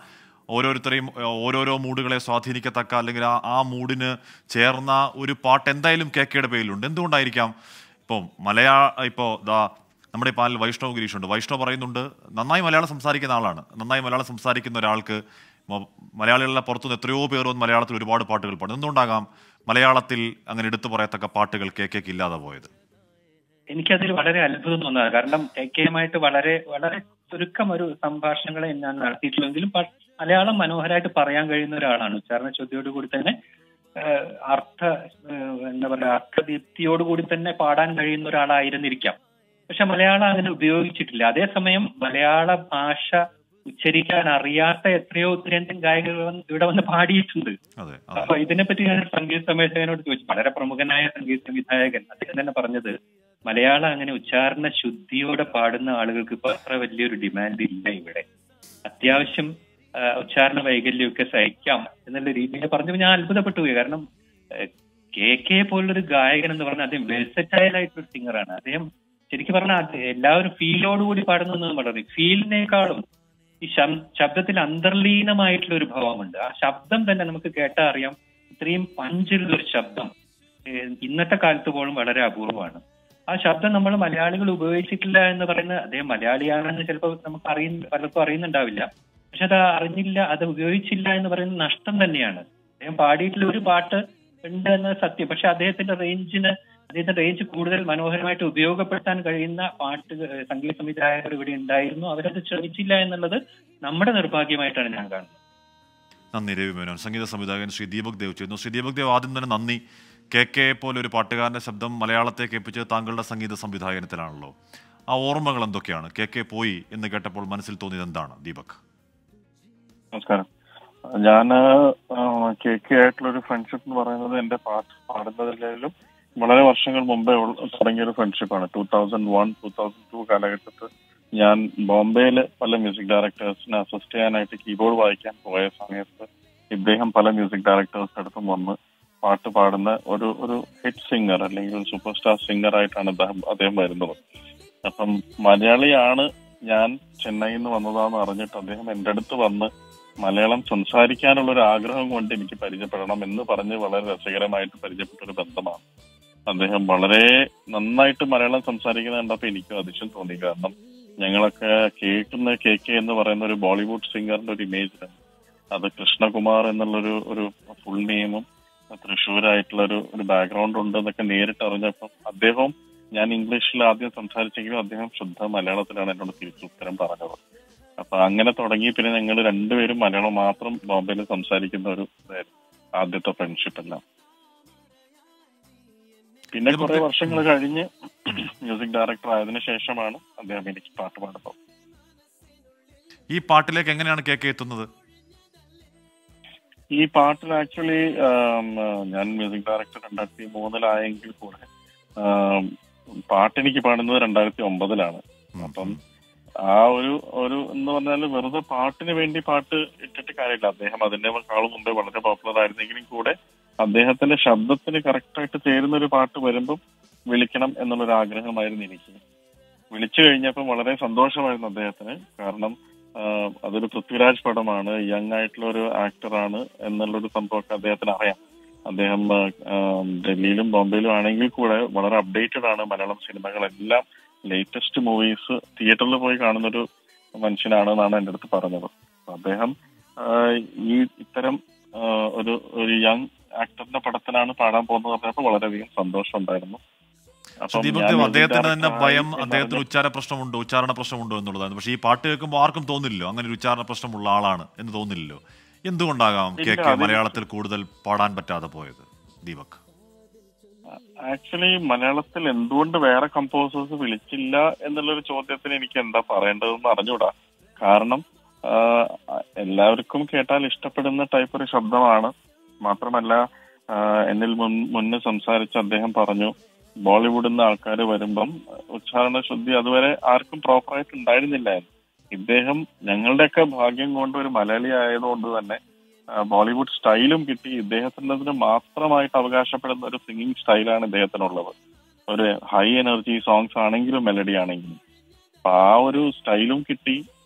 ഓരോരുത്തരെയും ഏഹ്, ഓരോരോ മൂഡുകളെ സ്വാധീനിക്കത്തക്ക അല്ലെങ്കിൽ ആ ആ മൂഡിന് ചേർന്ന ഒരു പാട്ട് എന്തായാലും കെ കെയുടെ പേരിലുണ്ട് എന്തുകൊണ്ടായിരിക്കാം ഇപ്പോൾ മലയാള ഇപ്പോൾ ദാ നമ്മുടെ ഈ പാലിൽ വൈഷ്ണവ് ഗിരീഷുണ്ട് വൈഷ്ണവ് പറയുന്നുണ്ട് നന്നായി മലയാളം സംസാരിക്കുന്ന ആളാണ് നന്നായി മലയാളം സംസാരിക്കുന്ന ഒരാൾക്ക് മ- മലയാളികളുടെ പുറത്തുനിന്ന് എത്രയോ പേർ വന്ന് മലയാളത്തിൽ ഒരുപാട് പാട്ടുകൾ പാടും എന്തുകൊണ്ടാകാം മലയാളത്തിൽ അങ്ങനെ എടുത്തു പറയത്തക്ക പാട്ടുകൾ കെ കെക്ക് ഇല്ലാതെ പോയത് എനിക്കതിൽ വളരെ അത്ഭുതം തോന്നുക കാരണം കെയുമായിട്ട് വളരെ വളരെ ചുരുക്കം ഒരു സംഭാഷണങ്ങളെ ഞാൻ നടത്തിയിട്ടുള്ളെങ്കിലും പ- മലയാളം മനോഹരമായിട്ട് പറയാൻ കഴിയുന്ന ഒരാളാണ് ഉച്ചാരണ ശുദ്ധിയോട് കൂടി തന്നെ ഏഹ്, അർത്ഥ ഏഹ്, എന്താ പറയാ അർത്ഥദീപ്തിയോട് കൂടി തന്നെ പാടാൻ കഴിയുന്ന ഒരാളായിരുന്നിരിക്കാം പക്ഷെ മലയാളം അങ്ങനെ ഉപയോഗിച്ചിട്ടില്ല അതേസമയം മലയാള ഭാഷ ഉച്ചരിക്കാൻ അറിയാത്ത എത്രയോ ഉത്തരേന്ത്യൻ ഗായകർ വന്ന് ഇവിടെ വന്ന് പാടിയിട്ടുണ്ട് അതെ അതെ അപ്പൊ ഇതിനെപ്പറ്റി ഞാൻ സംഗീത സംവിധായകനോട് ചോദിച്ചു വളരെ പ്രമുഖനായ സംഗീത സംവിധായകൻ അദ്ദേഹം തന്നെ പറഞ്ഞത് മലയാളം അങ്ങനെ ഉച്ചാരണ ശുദ്ധിയോടെ പാടുന്ന ആളുകൾക്ക് ഇപ്പൊ അത്ര വലിയൊരു ഡിമാൻഡ് ഇല്ല ഇവിടെ അത്യാവശ്യം ആ, ഉച്ചാരണ വൈകല്യമൊക്കെ സഹിക്കാം എന്നുള്ള രീതിയിൽ പറഞ്ഞപ്പോൾ ഞാൻ അത്ഭുതപ്പെട്ടു പോയി കാരണം ഏഹ്, കെ കെ പോലുള്ളൊരു ഗായകൻ എന്ന് പറഞ്ഞാൽ അദ്ദേഹം വെഴ്സറ്റൈൽ ആയിട്ടൊരു സിംഗറാണ് അദ്ദേഹം ശരിക്കും പറഞ്ഞാൽ അത് എല്ലാവരും ഫീലോടുകൂടി പാടുന്നു വളരെ ഫീലിനേക്കാളും ഈ ശം- ശബ്ദത്തിൽ അന്തർലീനമായിട്ടുള്ള ഒരു ഭാവമുണ്ട് ആ ശബ്ദം തന്നെ നമുക്ക് കേട്ടാ അറിയാം ഇത്രയും പഞ്ചുള്ള ഒരു ശബ്ദം ഏഹ് ഇന്നത്തെ കാലത്ത് പോലും വളരെ അപൂർവമാണ് ആ ശബ്ദം നമ്മൾ മലയാളികൾ ഉപയോഗിച്ചിട്ടില്ല എന്ന് പറയുന്ന അദ്ദേഹം മലയാളിയാണെന്ന് ചിലപ്പോൾ നമുക്ക് അറിയുന്ന പലർക്കും അറിയുന്നുണ്ടാവില്ല പക്ഷെ അത് അറിഞ്ഞില്ല അത് ഉപയോഗിച്ചില്ല എന്ന് പറയുന്നത് നഷ്ടം തന്നെയാണ് അദ്ദേഹം പാടിയിട്ടുള്ള ഒരു പാട്ട് ഉണ്ട് എന്നത് സത്യം പക്ഷെ അദ്ദേഹത്തിന്റെ റേഞ്ചിന് അദ്ദേഹത്തിന്റെ റേഞ്ച് കൂടുതൽ മനോഹരമായിട്ട് ഉപയോഗപ്പെടുത്താൻ കഴിയുന്ന പാട്ട് ഏഹ് സംഗീത സംവിധായകർ ഇവിടെ ഉണ്ടായിരുന്നു അവരത് ശ്രമിച്ചില്ല എന്നുള്ളത് നമ്മുടെ നിർഭാഗ്യമായിട്ടാണ് ഞാൻ കാണുന്നത് നന്ദി രവി മേനോൻ സംഗീത സംവിധായകൻ ശ്രീ ദീപക് ദേവ് ചെയ്യുന്നു ശ്രീ ദീപക് ദേവ് ആദ്യം തന്നെ നന്ദി കെ കെ പോലെ ഒരു പാട്ടുകാരന്റെ ശബ്ദം മലയാളത്തെ കേൾപ്പിച്ചത് താങ്കളുടെ സംഗീത സംവിധായകനത്തിലാണല്ലോ ആ ഓർമ്മകൾ എന്തൊക്കെയാണ് കെ കെ പോയി എന്ന് കേട്ടപ്പോൾ മനസ്സിൽ തോന്നിയത് എന്താണ് ദീപക് നമസ്കാരം ഞാൻ കെ കെ ആയിട്ടുള്ള ഒരു ഫ്രണ്ട്ഷിപ്പ് എന്ന് പറയുന്നത് എന്റെ പാട്ട് പാടുന്നതിലും വളരെ വർഷങ്ങൾ മുമ്പേ ഉള്ള- തുടങ്ങിയ ഒരു ഫ്രണ്ട്ഷിപ്പാണ് two thousand one two thousand two കാലഘട്ടത്തിൽ ഞാൻ ബോംബെയിൽ പല മ്യൂസിക് ഡയറക്ടേഴ്സിനെ അസിസ്റ്റ് ചെയ്യാനായിട്ട് കീബോർഡ് വായിക്കാൻ പോയ സമയത്ത് ഇദ്ദേഹം പല മ്യൂസിക് ഡയറക്ടേഴ്സിന്റെ അടുത്തും വന്ന് പാട്ട് പാടുന്ന ഒരു ഒരു ഹിറ്റ് സിംഗർ അല്ലെങ്കിൽ ഒരു സൂപ്പർ സ്റ്റാർ സിംഗർ ആയിട്ടാണ് അദ്ദേഹം അദ്ദേഹം വരുന്നത് അപ്പം മലയാളിയാണ് ഞാൻ ചെന്നൈയിൽ നിന്ന് വന്നതാന്ന് അറിഞ്ഞിട്ട് അദ്ദേഹം എന്റെ അടുത്ത് വന്ന് മലയാളം സംസാരിക്കാനുള്ള ഒരു ആഗ്രഹം കൊണ്ട് എനിക്ക് പരിചയപ്പെടണം എന്ന് പറഞ്ഞ് വളരെ രസകരമായിട്ട് പരിചയപ്പെട്ട ഒരു ബന്ധമാണ് അദ്ദേഹം വളരെ നന്നായിട്ട് മലയാളം സംസാരിക്കുന്നത് കണ്ടപ്പോൾ എനിക്കും അതിശയം തോന്നി കാരണം ഞങ്ങളൊക്കെ കേൾക്കുന്ന കെ കെ എന്ന് പറയുന്ന ഒരു ബോളിവുഡ് സിംഗറിന്റെ ഒരു ഇമേജ് അത് കൃഷ്ണകുമാർ എന്നുള്ളൊരു ഒരു ഫുൾ നെയിമും തൃശ്ശൂരായിട്ടുള്ള ഒരു ഒരു ബാക്ക്ഗ്രൗണ്ട് ഉണ്ട് എന്നൊക്കെ നേരിട്ട് അറിഞ്ഞപ്പം അദ്ദേഹവും ഞാൻ ഇംഗ്ലീഷിൽ ആദ്യം സംസാരിച്ചെങ്കിലും അദ്ദേഹം ശുദ്ധ മലയാളത്തിലാണ് എന്നോട് തിരിച്ചു ഉത്തരം പറഞ്ഞത് അപ്പൊ അങ്ങനെ തുടങ്ങി പിന്നെ ഞങ്ങൾ രണ്ടുപേരും മലയാളം മാത്രം ബോംബെയിൽ സംസാരിക്കുന്ന ഒരു ഇതായിരുന്നു ആദ്യത്തെ ഫ്രണ്ട്ഷിപ്പ് എല്ലാം പിന്നെ ഇത് കുറെ നമുക്ക് വർഷങ്ങൾ കഴിഞ്ഞ് മ്യൂസിക് ഡയറക്ടർ ആയതിനു ശേഷമാണ് അദ്ദേഹം എനിക്ക് പാട്ട് പാടുന്നത് ഈ പാട്ടിലേക്ക് എങ്ങനെയാണ് കെ കെ എത്തുന്നത് ഈ പാട്ടിൽ ആക്ച്വലി ഞാൻ മ്യൂസിക് ഡയറക്ടർ രണ്ടായിരത്തി മൂന്നിലായെങ്കിൽ കൂടെ ആം, പാട്ട് എനിക്ക് പാടുന്നത് രണ്ടായിരത്തി ഒമ്പതിലാണ് അപ്പം ആ ഒരു ഒരു എന്ന് പറഞ്ഞാൽ വെറുതെ പാട്ടിന് വേണ്ടി പാട്ട് ഇട്ടിട്ട് കാര്യമില്ല അദ്ദേഹം അതിനേക്കാളും മുമ്പേ വളരെ പോപ്പുലർ ആയിരുന്നെങ്കിലും കൂടെ അദ്ദേഹത്തിന്റെ ശബ്ദത്തിന് കറക്റ്റായിട്ട് ചേരുന്ന ഒരു പാട്ട് വരുമ്പം വിളിക്കണം എന്നുള്ളൊരു ആഗ്രഹമായിരുന്നു എനിക്ക് വിളിച്ചു കഴിഞ്ഞപ്പോൾ വളരെ സന്തോഷമായിരുന്നു അദ്ദേഹത്തിന് കാരണം ആഹ് അതൊരു പൃഥ്വിരാജ് പടമാണ് യങ് ആയിട്ടുള്ള ഒരു ആക്ടറാണ് എന്നുള്ളൊരു സംഭവമൊക്കെ അദ്ദേഹത്തിന് അറിയാം അദ്ദേഹം ആഹ് ആഹ് ഡൽഹിയിലും ബോംബെയിലും ആണെങ്കിൽ കൂടെ വളരെ അപ്ഡേറ്റഡ് ആണ് മലയാളം സിനിമകളെല്ലാം ലേറ്റസ്റ്റ് മൂവീസ് തിയേറ്ററിൽ പോയി കാണുന്ന ഒരു മനുഷ്യനാണ് എന്നാണ് എൻ്റെ അടുത്ത് പറഞ്ഞത് അപ്പൊ അദ്ദേഹം ആഹ് ഈ ഇത്തരം ആഹ് ഒരു ഒരു യങ് ആക്ടറിന്റെ പടത്തിലാണ് പാടാൻ പോകുന്നത് പറഞ്ഞപ്പോൾ വളരെയധികം സന്തോഷം ഉണ്ടായിരുന്നു അപ്പം ദീപക് ഞാൻ ദേവ് music അദ്ദേഹത്തിന് തന്നെ director ഭയം ആയി അദ്ദേഹത്തിന് എന്ന് ഉച്ചാര പ്രശ്നമുണ്ടോ ഉച്ചാരണ പ്രശ്നമുണ്ടോ എന്നുള്ളതാണ് പക്ഷേ ഈ പാട്ട് കേൾക്കുമ്പോൾ ആർക്കും തോന്നില്ലല്ലോ അങ്ങനെ ഒരു ഉച്ചാരണ പ്രശ്നമുള്ള ആളാണ് എന്ന് തോന്നില്ലല്ലോ എന്തുകൊണ്ടാകാം കെ ഇല്ല, കെ അതിന് മലയാളത്തിൽ കൂടുതൽ പാടാൻ പറ്റാതെ പോയത് ദീപക് ആക്ച്വലി മലയാളത്തിൽ എന്തുകൊണ്ട് വേറെ കമ്പോസേഴ്സ് വിളിച്ചില്ല എന്നുള്ളൊരു ചോദ്യത്തിന് എനിക്ക് എന്താ പറയേണ്ടതെന്ന് അറിഞ്ഞൂടാ കാരണം ആഹ്, എല്ലാവർക്കും കേട്ടാൽ ഇഷ്ടപ്പെടുന്ന ടൈപ്പ് ഒരു ശബ്ദമാണ് മാത്രമല്ല ആഹ്, എന്നിൽ മുൻ മുന്നേ സംസാരിച്ച അദ്ദേഹം പറഞ്ഞു ബോളിവുഡിൽ നിന്ന് ആൾക്കാർ വരുമ്പം ഉച്ചാരണ ശുദ്ധി അതുവരെ ആർക്കും പ്രോപ്പറായിട്ട് ഉണ്ടായിരുന്നില്ല എന്ന്. ഇദ്ദേഹം ഞങ്ങളുടെയൊക്കെ ഭാഗ്യം കൊണ്ട് ഒരു മലയാളി ആയതുകൊണ്ട് തന്നെ ആ, ബോളിവുഡ് സ്റ്റൈലും കിട്ടി ഇദ്ദേഹത്തിനതിന് മാത്രമായിട്ട് അവകാശപ്പെടുന്ന ഒരു സിംഗിങ് സ്റ്റൈലാണ് ഇദ്ദേഹത്തിനുള്ളത് ഒരു ഹൈ എനർജി സോങ്സ് ആണെങ്കിലും മെലഡി ആണെങ്കിലും അപ്പൊ ആ ഒരു സ്റ്റൈലും കിട്ടി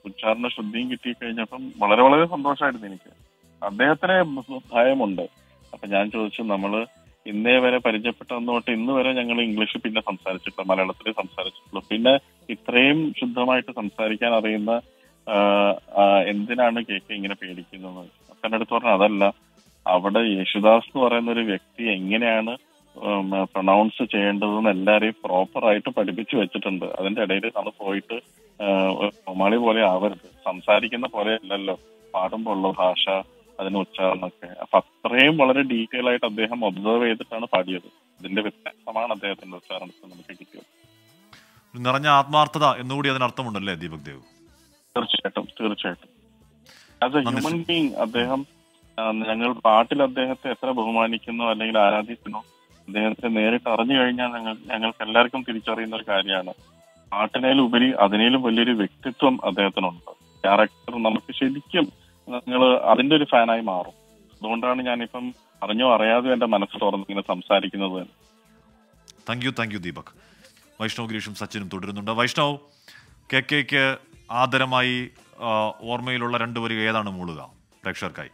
ഉച്ചാരണ ശുദ്ധിയും കിട്ടി കഴിഞ്ഞപ്പം വളരെ വളരെ സന്തോഷമായിരുന്നു എനിക്ക് അദ്ദേഹത്തിന് ഭയമുണ്ട് അപ്പൊ ഞാൻ ചോദിച്ചു നമ്മള് ഇന്നേ വരെ പരിചയപ്പെട്ടതെന്ന് തൊട്ട് ഇന്ന് വരെ ഞങ്ങൾ ഇംഗ്ലീഷ് പിന്നെ സംസാരിച്ചിട്ടില്ല മലയാളത്തിലേ സംസാരിച്ചിട്ടുള്ളൂ പിന്നെ ഇത്രയും ശുദ്ധമായിട്ട് സംസാരിക്കാൻ അറിയുന്ന ആ, ആ, എന്തിനാണ് കെ കെ ഇങ്ങനെ പേടിക്കുന്നത് അപ്പൻ്റെ അടുത്ത് പറഞ്ഞു അതല്ല അവിടെ യേശുദാസ് എന്ന് പറയുന്ന ഒരു വ്യക്തി എങ്ങനെയാണ് പ്രൊണൗൺസ് ചെയ്യേണ്ടതെന്ന് എല്ലാരെയും പ്രോപ്പർ ആയിട്ട് പഠിപ്പിച്ചു വെച്ചിട്ടുണ്ട് അതിന്റെ ഇടയിൽ നമ്മൾ പോയിട്ട് ആ, ഒരു കൊമാളി പോലെ ആവരുത് സംസാരിക്കുന്ന പോലെ അല്ലല്ലോ പാടുമ്പോൾ ഉള്ള ഭാഷ അതിന് ഉച്ചാരണമൊക്കെ അപ്പൊ അത്രയും വളരെ ഡീറ്റെയിൽ ആയിട്ട് അദ്ദേഹം ഒബ്സർവ് ചെയ്തിട്ടാണ് പാടിയത് ഇതിന്റെ വ്യത്യാസമാണ് അദ്ദേഹത്തിന്റെ ഉച്ചാരണത്തിൽ നമുക്ക് കിട്ടിയത് ഒരു നിറഞ്ഞ ആത്മാർത്ഥത എന്നുകൂടി അതിനർത്ഥമുണ്ടല്ലേ ദീപക് ദേവ് തീർച്ചയായിട്ടും തീർച്ചയായിട്ടും ആസ് എ നന്ദി, ഹ്യൂമൻ ബീങ് അദ്ദേഹം ആ, ഞങ്ങൾ പാട്ടിൽ അദ്ദേഹത്തെ എത്ര ബഹുമാനിക്കുന്നു അല്ലെങ്കിൽ ആരാധിക്കുന്നു അദ്ദേഹത്തെ നേരിട്ട് അറിഞ്ഞു കഴിഞ്ഞാൽ ഞങ്ങൾ ഞങ്ങൾക്ക് എല്ലാവർക്കും തിരിച്ചറിയുന്ന ഒരു കാര്യമാണ് പാട്ടിനേലുപരി അതിനേലും വലിയൊരു വ്യക്തിത്വം അദ്ദേഹത്തിനുണ്ട് ക്യാരക്ടർ നമുക്ക് ശരിക്കും നിങ്ങൾ അതിന്റെ ഒരു ഫാനായി മാറും അതുകൊണ്ടാണ് ഞാനിപ്പം അറിഞ്ഞോ അറിയാതെയോ എന്റെ മനസ്സ് തുറന്ന് ഇങ്ങനെ സംസാരിക്കുന്നത് തന്നെ thank you thank you Deepak Vaishnav ഗിരീഷും സച്ചിനും തുടരുന്നുണ്ട് വൈഷ്ണവ് കെ കെക്ക് ആദരമായി ആ, ഓർമ്മയിലുള്ള രണ്ട് വരിക ഏതാണ് മൂളുക പ്രേക്ഷകർക്കായി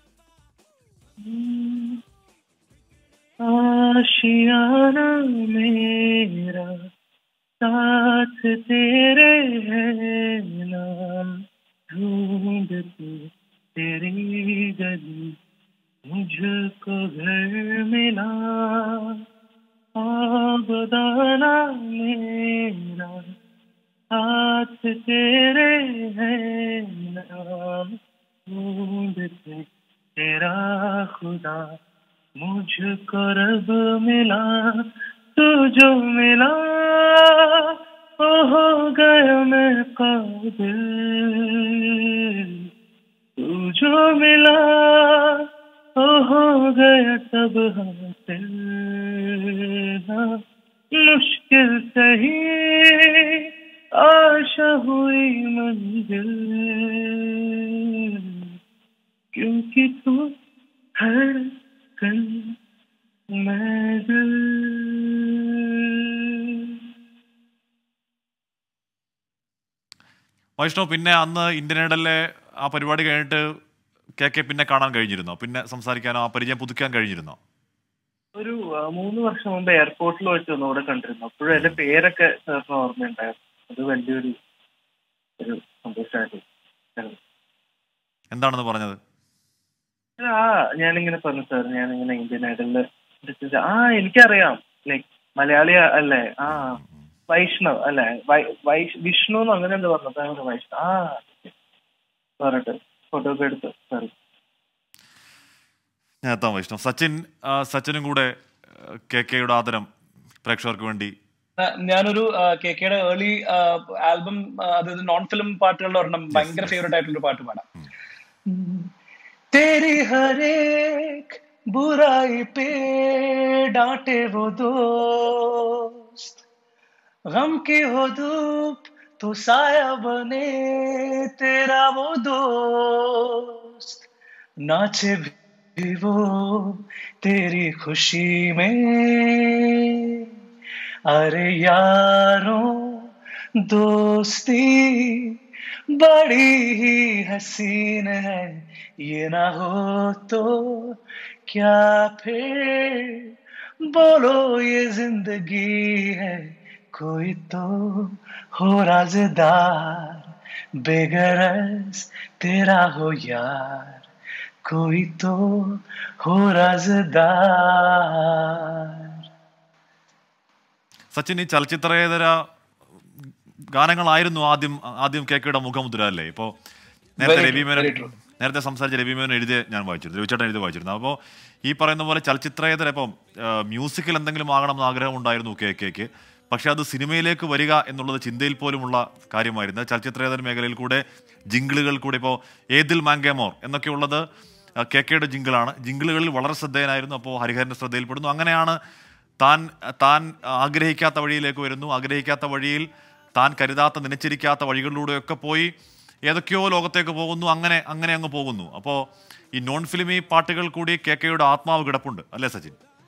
आशियाना मेरा साथ तेरे है नाम ढूंढती तेरी गली मुझको घर मिला आबदाना मेरा हाथ तेरे है नाम ढूंढते तेरा खुदा मुझको रब मिला तू जो मिला ओ हो गया मैं काबिल तू जो मिला ओ हो गया सब हासिल हाँ, मुश्किल सही आशा हुई मंजिल क्योंकि तू हर कल मैं दिल വൈഷ്ണവ് പിന്നെ അന്ന് ഇന്ത്യൻ ഐഡലിലെ ആ പരിപാടി കഴിഞ്ഞിട്ട് കെ കെ പിന്നെ കാണാൻ കഴിഞ്ഞിരുന്നോ പിന്നെ സംസാരിക്കാനോ ആ പരിചയം പുതുക്കാൻ കഴിഞ്ഞിരുന്നോ ഒരു ആ, മൂന്ന് വർഷം മുമ്പ് എയർപോർട്ടിൽ വെച്ച് ഒന്നുകൂടെ കണ്ടിരുന്നു അപ്പോഴും എന്റെ പേരൊക്കെ സാറിന് ഓർമ്മയുണ്ടായിരുന്നു അത് വലിയൊരു ഒരു സന്തോഷമായിട്ട് എന്താണെന്ന് പറഞ്ഞത് ആ ഞാനിങ്ങനെ പറഞ്ഞു സാർ ഞാനിങ്ങനെ ഇന്ത്യൻ ഐഡലില് ആ എനിക്കറിയാം ലൈക് മലയാളി അല്ലേ ആ വൈഷ്ണവ് അല്ലെ വൈ- വൈഷ് വിഷ്ണു എന്ന് അങ്ങനെ എന്താ പറഞ്ഞത് അങ്ങനെ വൈഷ്ണവ് ആ പറഞ്ഞിട്ട് ഫോട്ടോ ഒക്കെ എടുത്ത് സാർ ഞാൻ എത്താം വൈഷ്ണവ് സച്ചിൻ ആ, സച്ചിനും കൂടെ കെ കെയുടെ ആദരം പ്രേക്ഷകർക്ക് വേണ്ടി ആ, ഞാനൊരു കെ കെയുടെ ഏർലി ആൽബം അതായത് നോൺ ഫിലിം പാട്ടുകളുടെ ഒരെണ്ണം ഭയങ്കര ഫേവറേറ്റ് ആയിട്ടുള്ള ഒരു പാട്ട് പാടാം तेरी हर एक बुराई पे डांटे वो दोस्त गम की हो धूप तो साया बने तेरा वो दोस्त नाचे भी वो तेरी खुशी में अरे यारों दोस्ती बड़ी ही हसीन है ये ना हो तो क्या फिर बोलो ये जिंदगी है कोई तो हो राजदार बेगरज तेरा हो यार कोई तो हो राजदार സച്ചിൻ ഈ ചലച്ചിത്രേതര ഗാനങ്ങളായിരുന്നു ആദ്യം ആദ്യം കെ കെയുടെ മുഖമുദ്ര അല്ലേ ഇപ്പോ നേരത്തെ Very Ravi true, Menon very true. നേരത്തെ സംസാരിച്ച രവി മേനോൻ എഴുതിയ ഞാൻ വായിച്ചിരുന്നു രവിചേട്ടൻ എഴുതി വായിച്ചിരുന്നു അപ്പോൾ ഈ പറയുന്ന പോലെ ചലച്ചിത്രേതര ഇപ്പം മ്യൂസിക്കിൽ എന്തെങ്കിലും ആകണമെന്ന് ആഗ്രഹം ഉണ്ടായിരുന്നു കെ കെക്ക് പക്ഷെ അത് സിനിമയിലേക്ക് വരിക എന്നുള്ളത് ചിന്തയിൽ പോലുമുള്ള കാര്യമായിരുന്നു ചലച്ചിത്രേതര മേഖലയിൽ കൂടെ ജിങ്കിളുകൾ കൂടെ ഇപ്പോൾ ഏതിൽ മാങ്കേമോർ എന്നൊക്കെ ഉള്ളത് കെ കെയുടെ ജിങ്കിളാണ് ജിങ്കിളുകളിൽ വളരെ ശ്രദ്ധേയനായിരുന്നു അപ്പോൾ ഹരിഹരൻ്റെ ശ്രദ്ധയിൽപ്പെടുന്നു അങ്ങനെയാണ് താൻ താൻ ആഗ്രഹിക്കാത്ത വഴിയിലേക്ക് വരുന്നു ആഗ്രഹിക്കാത്ത വഴിയിൽ താൻ കരുതാത്ത നനച്ചിരിക്കാത്ത വഴികളിലൂടെയൊക്കെ പോയി ഏതൊക്കെയോ ലോകത്തേക്ക് പോകുന്നു അങ്ങനെ അങ്ങനെ അങ്ങ് പോകുന്നു അപ്പോൾ ഈ നോൺ ഫിലിമി പാട്ടുകൾ കൂടി കെ കെയുടെ ആത്മാവ് കിടപ്പുണ്ട് അല്ലേ സച്ചിൻ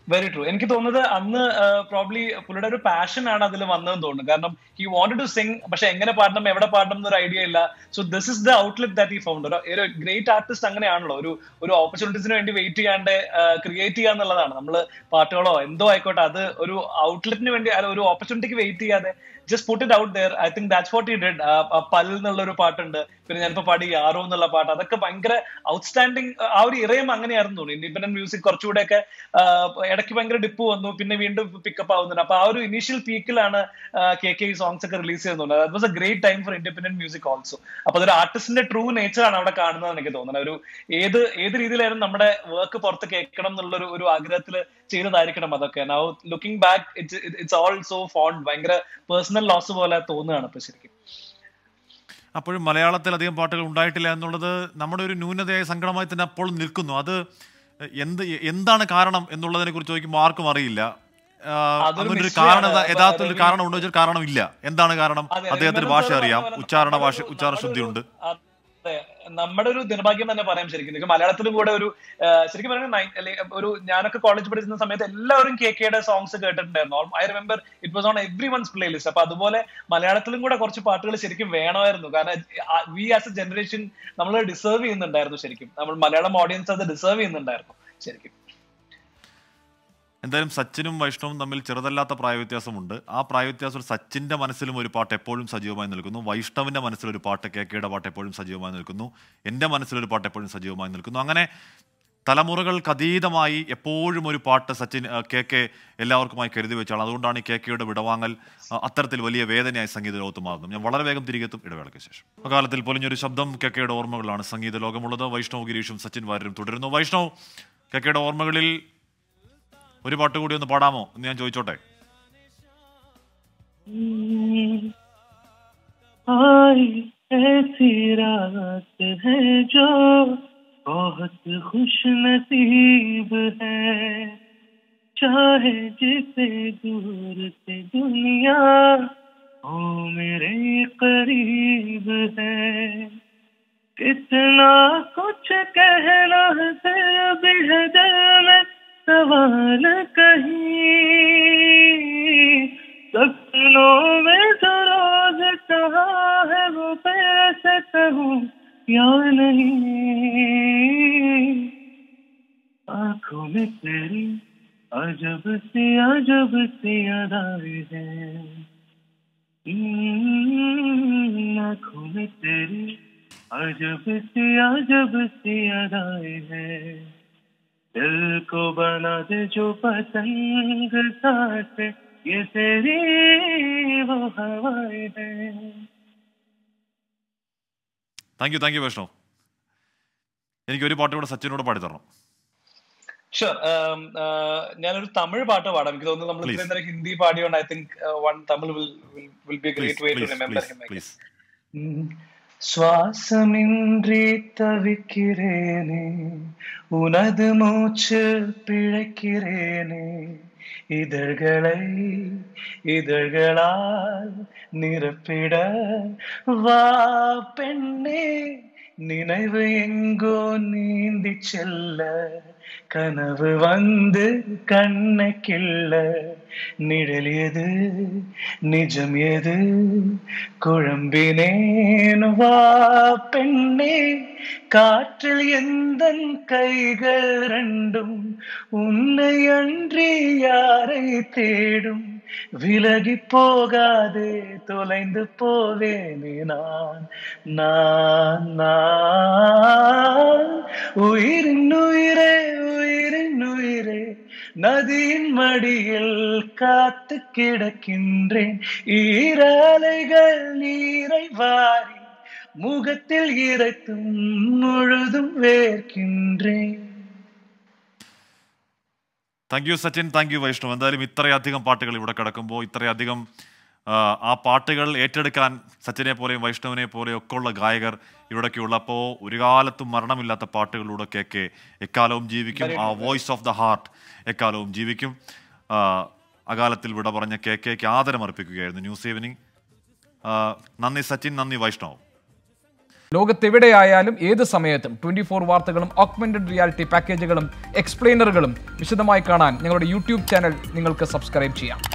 വെരി ട്രൂ എനിക്ക് തോന്നുന്നത് അന്ന് പ്രോബ്ലി പുള്ളിയുടെ ഒരു പാഷൻ ആണ് അതിൽ വന്നതെന്ന് തോന്നുന്നു കാരണം ഹി വാണ്ടഡ് ടു സിംഗ് പക്ഷെ എങ്ങനെ പാടണം എവിടെ പാടണം എന്നൊരു ഐഡിയ ഇല്ല so this is the outlet that he found ഒരു ഗ്രേറ്റ് ആർട്ടിസ്റ്റ് അങ്ങനെയാണല്ലോ ഒരു ഒരു ഓപ്പർച്യൂണിറ്റീസിന് വേണ്ടി വെയിറ്റ് ചെയ്യാണ്ട് ക്രിയേറ്റ് ചെയ്യുക എന്നുള്ളതാണ് നമ്മൾ പാട്ടുകളോ എന്തോ ആയിക്കോട്ടെ അത് ഒരു ഔട്ട്ലെറ്റിന് വേണ്ടി അല്ല ഒരു ഓപ്പർച്യൂണിറ്റിക്ക് വെയിറ്റ് ചെയ്യാതെ just put it out there I think that's what he did പൽ എന്നുള്ള ഒരു പാട്ടുണ്ട് പിന്നെ ഞാനിപ്പോ പാടി യാറോ എന്നുള്ള പാട്ട് അതൊക്കെ ഭയങ്കര ഔട്ട്സ്റ്റാൻഡിങ് ആ ഒരു ഇറയം അങ്ങനെയായിരുന്നു തോന്നുന്നു ഇൻഡിപെൻഡന്റ് മ്യൂസിക് കുറച്ചുകൂടെ ഒക്കെ ഇടയ്ക്ക് ഭയങ്കര ഡിപ്പ് വന്നു പിന്നെ വീണ്ടും പിക്കപ്പ് ആവുന്നുണ്ട് അപ്പൊ ആ ഒരു ഇനീഷ്യൽ പീക്കിലാണ് കെ കെ ഈ സോങ്സ് ഒക്കെ റിലീസ് ചെയ്യുന്നുണ്ട് that was a great time for independent music also അപ്പൊ അതൊരു ആർട്ടിസ്റ്റിന്റെ ട്രൂ നേച്ചർ ആണ് അവിടെ കാണുന്നത് എനിക്ക് തോന്നുന്നത് ഒരു ഏത് ഏത് രീതിയിലായിരുന്നു നമ്മുടെ വർക്ക് പുറത്ത് കേൾക്കണം എന്നുള്ള ഒരു ഒരു ആഗ്രഹത്തിൽ ചെയ്തതായിരിക്കണം അതൊക്കെ now looking back it's it's all so fond ഭയങ്കര പേഴ്സണൽ ലോസ് പോലെ തോന്നുകയാണ് ഇപ്പൊ ശരിക്കും അപ്പോഴും മലയാളത്തിൽ അധികം പാട്ടുകൾ ഉണ്ടായിട്ടില്ല എന്നുള്ളത് നമ്മുടെ ഒരു ന്യൂനതയായ സങ്കടമായി തന്നെ അപ്പോൾ നിൽക്കുന്നു അത് എന്ത് എന്താണ് കാരണം എന്നുള്ളതിനെ കുറിച്ച് ചോദിക്കുമ്പോൾ ആർക്കും അറിയില്ല ആ, അതൊരു അങ്ങനെ ഒരു mystery കാരണം ആണ്. യഥാർത്ഥത്തിൽ ഒരു രവി- കാരണം ഉണ്ടോ വെച്ചാൽ കാരണമില്ല എന്താണ് കാരണം അതെ, അദ്ദേഹത്തിന് രവീന്ദ്രൻ ഭാഷ സാറ് അറിയാം പറഞ്ഞ പോലെ ഉച്ചാരണ ഭാഷ നമ്മുടെ ഒരു- ഉച്ചാരണ നമ്മുടെ ഒരു- ശുദ്ധിയുണ്ട് അതെ നമ്മുടെ ഒരു നിർഭാഗ്യം തന്നെ പറയാം ശരിക്കും നിങ്ങൾക്ക് മലയാളത്തിലും കൂടെ ഒരു ആ, ശരിക്കും പറയുന്നത് ഒരു ഞാനൊക്കെ കോളേജ് പഠിക്കുന്ന സമയത്ത് എല്ലാവരും കെ കെയുടെ സോങ്സ് കേട്ടിട്ടുണ്ടായിരുന്നു I remember it was on everyone's playlist അപ്പൊ അതുപോലെ മലയാളത്തിലും കൂടെ കുറച്ച് പാട്ടുകൾ ശരിക്കും വേണമായിരുന്നു കാരണം വി ആസ് എ ജനറേഷൻ നമ്മൾ ഡിസേർവ് ചെയ്യുന്നുണ്ടായിരുന്നു ശരിക്കും നമ്മൾ മലയാളം ഓഡിയൻസ് അത് ഡിസേർവ് ചെയ്യുന്നുണ്ടായിരുന്നു ശരിക്കും എന്തായാലും സച്ചിനും വൈഷ്ണവും തമ്മിൽ ചെറുതല്ലാത്ത പ്രായവ്യത്യാസമുണ്ട് ആ പ്രായവ്യത്യാസം ഒരു സച്ചിന്റെ മനസ്സിലും ഒരു പാട്ട് എപ്പോഴും സജീവമായി നിൽക്കുന്നു വൈഷ്ണവിന്റെ മനസ്സിലൊരു പാട്ട് കെ കെയുടെ പാട്ട് എപ്പോഴും സജീവമായി നിൽക്കുന്നു എൻ്റെ മനസ്സിലൊരു പാട്ട് എപ്പോഴും സജീവമായി നിൽക്കുന്നു അങ്ങനെ തലമുറകൾക്ക് അതീതമായി എപ്പോഴും ഒരു പാട്ട് സച്ചിൻ ആ, കെ കെ എല്ലാവർക്കുമായി കരുതി വെച്ചാണ് അതുകൊണ്ടാണ് ഈ കെ കെയുടെ വിടവാങ്ങൽ ആ, അത്തരത്തിൽ വലിയ വേദനയായി സംഗീത ലോകത്ത് മാറുന്നത് ഞാൻ വളരെ വേഗം തിരികെത്തും ഇടവേളയ്ക്ക് ശേഷം അക്കാലത്തിൽ പൊലിഞ്ഞൊരു ശബ്ദം കെ കെയുടെ ഓർമ്മകളാണ് സംഗീത ലോകമുള്ളത് വൈഷ്ണവ് ഗിരീഷും സച്ചിൻ വാര്യരും തുടരുന്നു വൈഷ്ണവ് കെ കെയുടെ ഓർമ്മകളിൽ ഒരു പാട്ട് കൂടി ഒന്ന് പാടാമോ എന്ന് ഞാൻ ചോദിച്ചോട്ടെ आई ऐसी रात है जो बहुत खुश नसीब है चाहे जिसे दूर से दुनिया हो मेरे करीब है कितना कुछ कहना है अभी है दिल में सवाल कहीं सपनों में जो रोज कहा है वो कैसे कहूँ या नहीं आंखों में तेरी अजब सी अजब सी अदाएं हैं हम्म, आंखों में तेरी अजब सी अजब सी अदाएं हैं दिल को बना दे जो पतंग साथ ये तेरी वो हवाएं हैं thank you thank you Vaishnav എനിക്ക് ഒരു പാട്ട് കൂടെ സച്ചിനോട് പാടിത്തരണം ഷുവർ ഞാനൊരു തമിഴ് പാട്ട് പാടാം എനിക്ക് തോന്നുന്നു നമ്മൾ Please. ഇത്രയും നേരം ഹിന്ദി പാടിയോണ്ട് I think one Tamil will will be please great way to please remember please him please um. சுவாசமின்றி தவிக்கிறேனே உனது மூச்சு பிழைக்கிறேனே இதழ்களை இதழ்களால் நிரப்பிட வா பெண்ணே நினைவு எங்கோ நீந்தி செல்ல கனவு வந்து கண்ணை கிள்ள நிழல் எது நிஜம் எது குழம்பினேன் வா பெண்ணே காற்றில் எந்த கைகள் ரெண்டும் உன்னை அன்றி யாரை தேடும் விலகி போகாதே தொலைந்து போவேனே நான் நான் நான் உயிரின் உயிரே உயிரின் உயிரே நதியின் மடியில் காத்து கிடக்கின்றேன் ஈரலைகள் நீரை வாரி മുഖത്തിൽ ഇറത്തും മുഴുതും വേർക്കിன்றേ thank you Sachin thank you Vaishnav എന്തായാലും ഇത്രയധികം പാട്ടുകൾ ഇവിടെ കിടക്കുമ്പോൾ ഇത്രയധികം ആ, ആ പാട്ടുകൾ ഏറ്റെടുക്കാൻ സച്ചിനെ പോലെയും വൈഷ്ണവിനെ പോലെയും ഒക്കെ ഉള്ള ഗായകർ ഇവിടേക്ക് ഉള്ളപ്പോൾ ഒരു കാലത്തും മരണമില്ലാത്ത പാട്ടുകളിലൂടെ കേക്ക് എക്കാലവും ജീവിക്കും ആ വോയിസ് ഓഫ് ദ ഹാർട്ട് എക്കാലവും ജീവിക്കും ആ, അകാലത്തിൽ വിട പറഞ്ഞ കെ കെക്ക് ആദരം അർപ്പിക്കുകയായിരുന്നു ന്യൂസ് ഈവനിങ് ആ, നന്ദി സച്ചിൻ നന്ദി വൈഷ്ണവ് ലോകത്തെവിടെയായാലും ഏത് സമയത്തും ട്വന്റി ഫോർ വാർത്തകളും ഓഗ്മെന്റഡ് റിയാലിറ്റി പാക്കേജുകളും എക്സ്പ്ലെയിനറുകളും വിശദമായി കാണാൻ ഞങ്ങളുടെ യൂട്യൂബ് ചാനൽ നിങ്ങൾക്ക് സബ്സ്ക്രൈബ് ചെയ്യാം